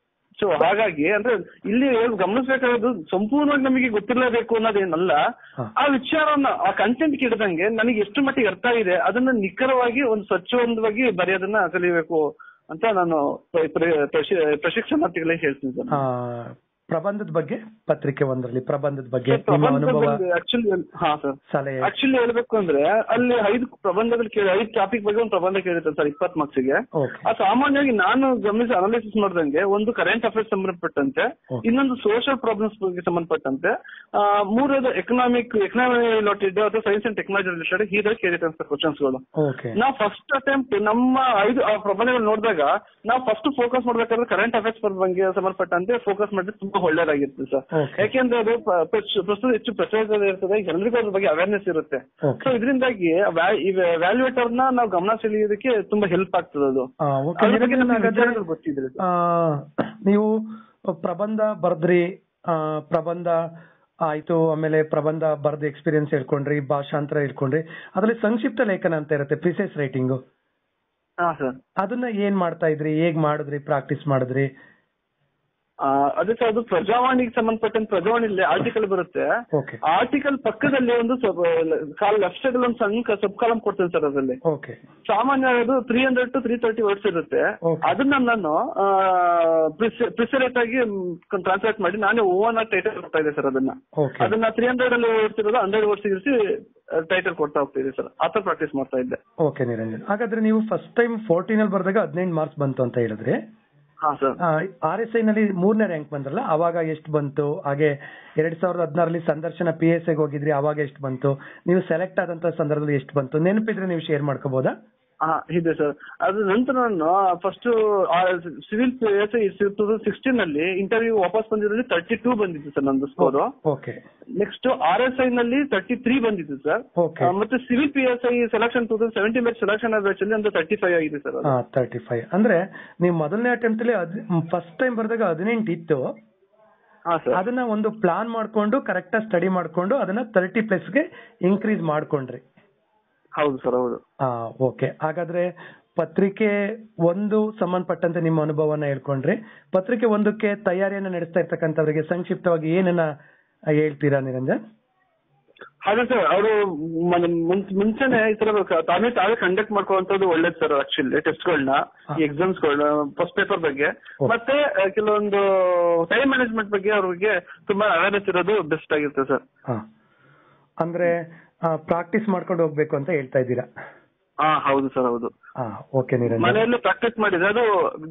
ಸೊ ಹಾಗಾಗಿ ಅಂದ್ರೆ ಇಲ್ಲಿ ಏನ್ ಗಮನಿಸಬೇಕಾದ್ದು ಸಂಪೂರ್ಣವಾಗಿ ನಮಗೆ ಗೊತ್ತಿರಲೇಬೇಕು ಅನ್ನೋದೇನಲ್ಲ ಹಾ. ಆ ವಿಚಾರವನ್ನ ಆ ಕಂಟೆಂಟ್ ಹಿಡಿದಂಗೆ ನನಗೆ ಎಷ್ಟು ಮಟ್ಟಿಗೆ ಅರ್ಥ ಇದೆ ಅದನ್ನ ನಿಖರವಾಗಿ ಒಂದು ಸ್ವಚ್ಛವಂತವಾಗಿ ಬರೆಯೋದನ್ನ ಕಲಿಬೇಕು ಅಂತ ನಾನು ಪ್ರ- ಪ್ರ- ಪ್ರಶಿ- ಪ್ರಶಿಕ್ಷಣಾರ್ಥಿಗಳಿಗೆ ಹೇಳ್ತೀನಿ ಸರ್ ಆ, ಪ್ರಬಂಧದ ಬಗ್ಗೆ ಪತ್ರಿಕೆ ಒಂದರಲ್ಲಿ ಪ್ರಬಂಧದ ಬಗ್ಗೆ ನಿಮ್ಮ ಅನುಭವ ಆಕ್ಚುಲಿ ಹಾ ಸರ್ ಸಲಹೆ ಆಕ್ಚುಲಿ ಹೇಳ್ಬೇಕು ಅಂದ್ರೆ ಅಲ್ಲಿ ಐದು ಪ್ರಬಂಧಗಳು ಕೇಳಿ ಐದು ಟಾಪಿಕ್ ಬಗ್ಗೆ ಒಂದು ಪ್ರಬಂಧ ಕೇಳಿರ್ತಾರೆ ಸರ್ ಇಪ್ಪತ್ ಮಾರ್ಕ್ಸ್ ಗೆ ಓಕೆ ಆ ಸಾಮಾನ್ಯವಾಗಿ ನಾನು ಗಮನಿಸಿ ಅನಾಲಿಸಿಸ್ ಮಾಡಿದಂಗೆ ಒಂದು ಕರೆಂಟ್ ಅಫೇರ್ಸ್ ಸಂಬಂಧಪಟ್ಟಂತೆ Okay. ಇನ್ನೊಂದು ಸೋಷಿಯಲ್ ಪ್ರಾಬ್ಲಮ್ಸ್ ಬಗ್ಗೆ ಸಂಬಂಧಪಟ್ಟಂತೆ ಆ, ಮೂರನೇದು ಎಕನಾಮಿಕ್ ಎಕನಾಮಿ ರಿಲೇಟೆಡ್ ಅಥವಾ ಸೈನ್ಸ್ ಅಂಡ್ ಟೆಕ್ನಾಲಜಿ ರಿಲೇಟೆಡ್ ಹೀಗೆ ಕೇಳಿದಂತ ಕ್ವಶನ್ಸ್ ಗಳು ಓಕೆ ನಾವು ಫಸ್ಟ್ ಅಟೆಂಪ್ಟ್ ನಮ್ಮ ಐದು ಆ ಪ್ರಬಂಧಗಳು ನೋಡಿದಾಗ ನಾವು ಫಸ್ಟ್ ಫೋಕಸ್ ಮಾಡ್ಬೇಕಾದ್ರೆ ಕರೆಂಟ್ ಅಫೇರ್ಸ್ ಬಗ್ಗೆ ಸಂಬಂಧಪಟ್ಟಂತೆ ಫೋಕಸ್ ಮಾಡಿದ್ರೆ ತುಂಬಾ ತುಂಬಾ ಒಳ್ಳೇದಾಗಿರುತ್ತೆ ಸರ್ Okay. ಯಾಕೆಂದ್ರೆ ಅದು ಪ- ಪ್ರಚ್- ಪ್ರಸ್ತುತ ಹೆಚ್ಚು ಪ್ರಚಾರದಲ್ಲಿ ಇರ್ತದೆ ಎಲ್ರಿಗೂ ಅದ್ರ ಬಗ್ಗೆ ಅವೇರ್ನೆಸ್ ಇರುತ್ತೆ Okay. ಸೊ ಇದರಿಂದಾಗಿ ವ್ಯಾಲ್ಯೂಯೇಟರ್ ನ ನಾವು ಗಮನ ಸೆಳೆಯೋದಕ್ಕೆ ತುಂಬಾ ಹೆಲ್ಪ್ ಆಗ್ತದೆ ಅದು ಆ, okay. ಅದ್ರ ಬಗ್ಗೆ ನಿರಂಜನ್ ನಮ್ಗೆ ಹಾಗಾದ್ರೆ, ವಿಚಾರಗಳು ಗೊತ್ತಿದ್ರೆ ಸರ್. ಆ, ನೀವು ಪ್ರಬಂಧ ಬರ್ದ್ರಿ ಆ, ಪ್ರಬಂಧ ಆಯ್ತು ಆಮೇಲೆ ಪ್ರಬಂಧ ಬರೆದು ಎಕ್ಸ್ಪೀರಿಯನ್ಸ್ ಹೇಳ್ಕೊಂಡ್ರಿ ಭಾಷಾಂತರ ಹೇಳ್ಕೊಂಡ್ರಿ ಅದ್ರಲ್ಲಿ ಸಂಕ್ಷಿಪ್ತ ಲೇಖನ ಅಂತ ಇರುತ್ತೆ ಪ್ರಿಸೈಸ್ ರೈಟಿಂಗು ಹಾ ಸರ್ ಅದನ್ನ ಏನ್ ಮಾಡ್ತಾ ಇದ್ರಿ ಹೇಗ್ ಮಾಡಿದ್ರಿ ಪ್ರಾಕ್ಟೀಸ್ ಮಾಡಿದ್ರಿ ಆ, ಅದೇ ಸರ್ ಅದು ಪ್ರಜಾವಾಣಿಗೆ ಸಂಬಂಧಪಟ್ಟಂತ ಪ್ರಜಾವಾಣಿಲಿ ಆರ್ಟಿಕಲ್ ಬರುತ್ತೆ ಓಕೆ ಆರ್ಟಿಕಲ್ ಪಕ್ಕದಲ್ಲಿ ಒಂದು ಕಾಲ್ ಲೆಫ್ಟ್ ಸೈಡ್ ಒಂದು ಸಣ್ಣ ಸಬ್ ಕಾಲಮ್ ಕೊಡ್ತೇನೆ ಸರ್ ಅದರಲ್ಲಿ ಓಕೆ ಸಾಮಾನ್ಯ ಅದು three hundred to three thirty words ಇರುತ್ತೆ Okay. ಅದನ್ನ ನಾನು ಪ್ರಿಸರೇಟ್ ಆಗಿ ಟ್ರಾನ್ಸ್ಲೇಟ್ ಮಾಡಿ ನಾನೇ ಓವನ್ ಆಗಿ ಟೈಟಲ್ ಕೊಡ್ತಾ ಇದ್ದೆ ಸರ್ ಅದನ್ನ ಓಕೆ ಅದನ್ನ ತ್ರೀ ಹಂಡ್ರೆಡ್ ಅಲ್ಲಿ ಓಡ್ತಿರೋದು ಹಂಡ್ರೆಡ್ ವರ್ಡ್ಸ್ ಇರಿಸಿ ಟೈಟಲ್ ಕೊಡ್ತಾ ಹೋಗ್ತಿದ್ದೆ ಸರ್ ಆತರ ಪ್ರಾಕ್ಟೀಸ್ ಮಾಡ್ತಾ ಇದ್ದೆ ಓಕೆ ನಿರಂಜನ್ ಹಾಗಾದ್ರೆ ನೀವು ಫಸ್ಟ್ ಟೈಮ್ ಫೋರ್ಟೀನ್ ಅಲ್ಲಿ ಬರ್ದಾಗ ಹದಿನೈದು ಮಾರ್ಕ್ಸ್ ಬಂತು ಅಂತ ಹೇಳಿದ್ರಿ ಹಾ ಸರ್ ಆರ್ ಎಸ್ ಐ ನಲ್ಲಿ ಮೂರನೇ ರ್ಯಾಂಕ್ ಬಂದ್ರಲ್ಲ ಅವಾಗ ಎಷ್ಟು ಬಂತು ಹಾಗೆ ಎರಡ್ ಸಾವಿರದ ಹದಿನಾರಲ್ಲಿ ಸಂದರ್ಶನ ಪಿ ಎಸ್ ಐಗೆ ಹೋಗಿದ್ರಿ ಅವಾಗ ಎಷ್ಟು ಬಂತು ನೀವು ಸೆಲೆಕ್ಟ್ ಆದಂತ ಸಂದರ್ಭದಲ್ಲಿ ಎಷ್ಟು ಬಂತು ನೆನಪಿದ್ರೆ ನೀವು ಶೇರ್ ಮಾಡ್ಕೋಬಹುದಾ ಹಾ ಇದೆ ಸರ್ ಅದ್ರ ನಂತರ ನಾನು first civil S I two thousand sixteen ಅಲ್ಲಿ ಇಂಟರ್ವ್ಯೂ ವಾಪಸ್ ಬಂದಿರೋದು ತರ್ಟಿ ಟೂ ಬಂದಿತ್ತು ಸರ್ ನಂದು score okay next R S I ನಲ್ಲಿ ತರ್ಟಿ ತ್ರೀ ಬಂದಿತ್ತು ಸರ್ ಓಕೆ ಮತ್ತೆ civil P S I selection two thousand seventeen batch selection batch ಅಲ್ಲಿ ಒಂದು ತರ್ಟಿ ಫೈವ್ ಆಗಿದೆ ಸರ್ ಅದು ಹಾ ತರ್ಟಿ ಫೈವ್ ಅಂದ್ರೆ ನೀವು ಮೊದಲನೇ ಅಟೆಂಪ್ಟ್ ಅಲ್ಲಿ ಫಸ್ಟ್ ಟೈಮ್ ಬರ್ದಾಗ ಹದಿನೆಂಟು ಇತ್ತು ಹಾ ಸರ್ ಅದನ್ನ ಒಂದು ಪ್ಲಾನ್ ಮಾಡ್ಕೊಂಡು ಕರೆಕ್ಟ್ ಸ್ಟಡಿ ಮಾಡ್ಕೊಂಡು ಅದನ್ನ ತರ್ಟಿ ಪ್ಲಸ್ ಗೆ ಇನ್ಕ್ರೀಸ್ ಮಾಡ್ಕೊಂಡ್ರಿ ಹೌದು ಸರ್ ಹೌದು ಆ ಓಕೆ ಹಾಗಾದ್ರೆ ಪತ್ರಿಕೆ ಒಂದು ಸಂಬಂಧಪಟ್ಟಂತೆ ನಿಮ್ಮ ಅನುಭವನ ಹೇಳ್ಕೊಂಡ್ರಿ ಪತ್ರಿಕೆ ಒಂದಕ್ಕೆ ತಯಾರಿಯನ್ನ ನಡೆಸ್ತಾ ಇರ್ತಕ್ಕಂಥವ್ರಿಗೆ ಸಂಕ್ಷಿಪ್ತವಾಗಿ ಏನನ್ನ ಹೇಳ್ತೀರಾ ನಿರಂಜನ್ ಅದೇ ಸರ್ ಅವರು ಮುಂಚೆನೆ ಈ ತರ ಕ- ತಾವೇ ತಾವೇ ಕಂಡಕ್ಟ್ ಮಾಡ್ಕೊಳ್ಳುವಂತದ್ದು ಒಳ್ಳೇದು ಸರ್ ಆಕ್ಚುಲಿ ಟೆಸ್ಟ್ಗಳನ್ನ ಈ ಎಕ್ಸಾಮ್ಸ್ಗಳನ್ನ ಫಸ್ಟ್ ಪೇಪರ್ ಬಗ್ಗೆ Okay. ಮತ್ತೆ ಆ, ಕೆಲವೊಂದು ಟೈಮ್ ಮ್ಯಾನೇಜ್ಮೆಂಟ್ ಬಗ್ಗೆ ಅವ್ರಿಗೆ ತುಂಬಾ ಅವೇರ್ನೆಸ್ ಇರೋದು ಬೆಸ್ಟ್ ಆಗಿರುತ್ತೆ ಸರ್ ಹಾ ಅಂದ್ರೆ ಪ್ರಾಕ್ಟೀಸ್ ಮಾಡ್ಕೊಂಡು ಹೋಗ್ಬೇಕು ಅಂತ ಹೇಳ್ತಾ ಇದ್ದೀರಾ ಹಾ ಹೌದು ಸರ್ ಹೌದು ಹಾ ಓಕೆ ನಿರಂಜನ್ ಮನೆಯಲ್ಲಿ ಪ್ರಾಕ್ಟೀಸ್ ಮಾಡಿದ್ರೆ ಅದು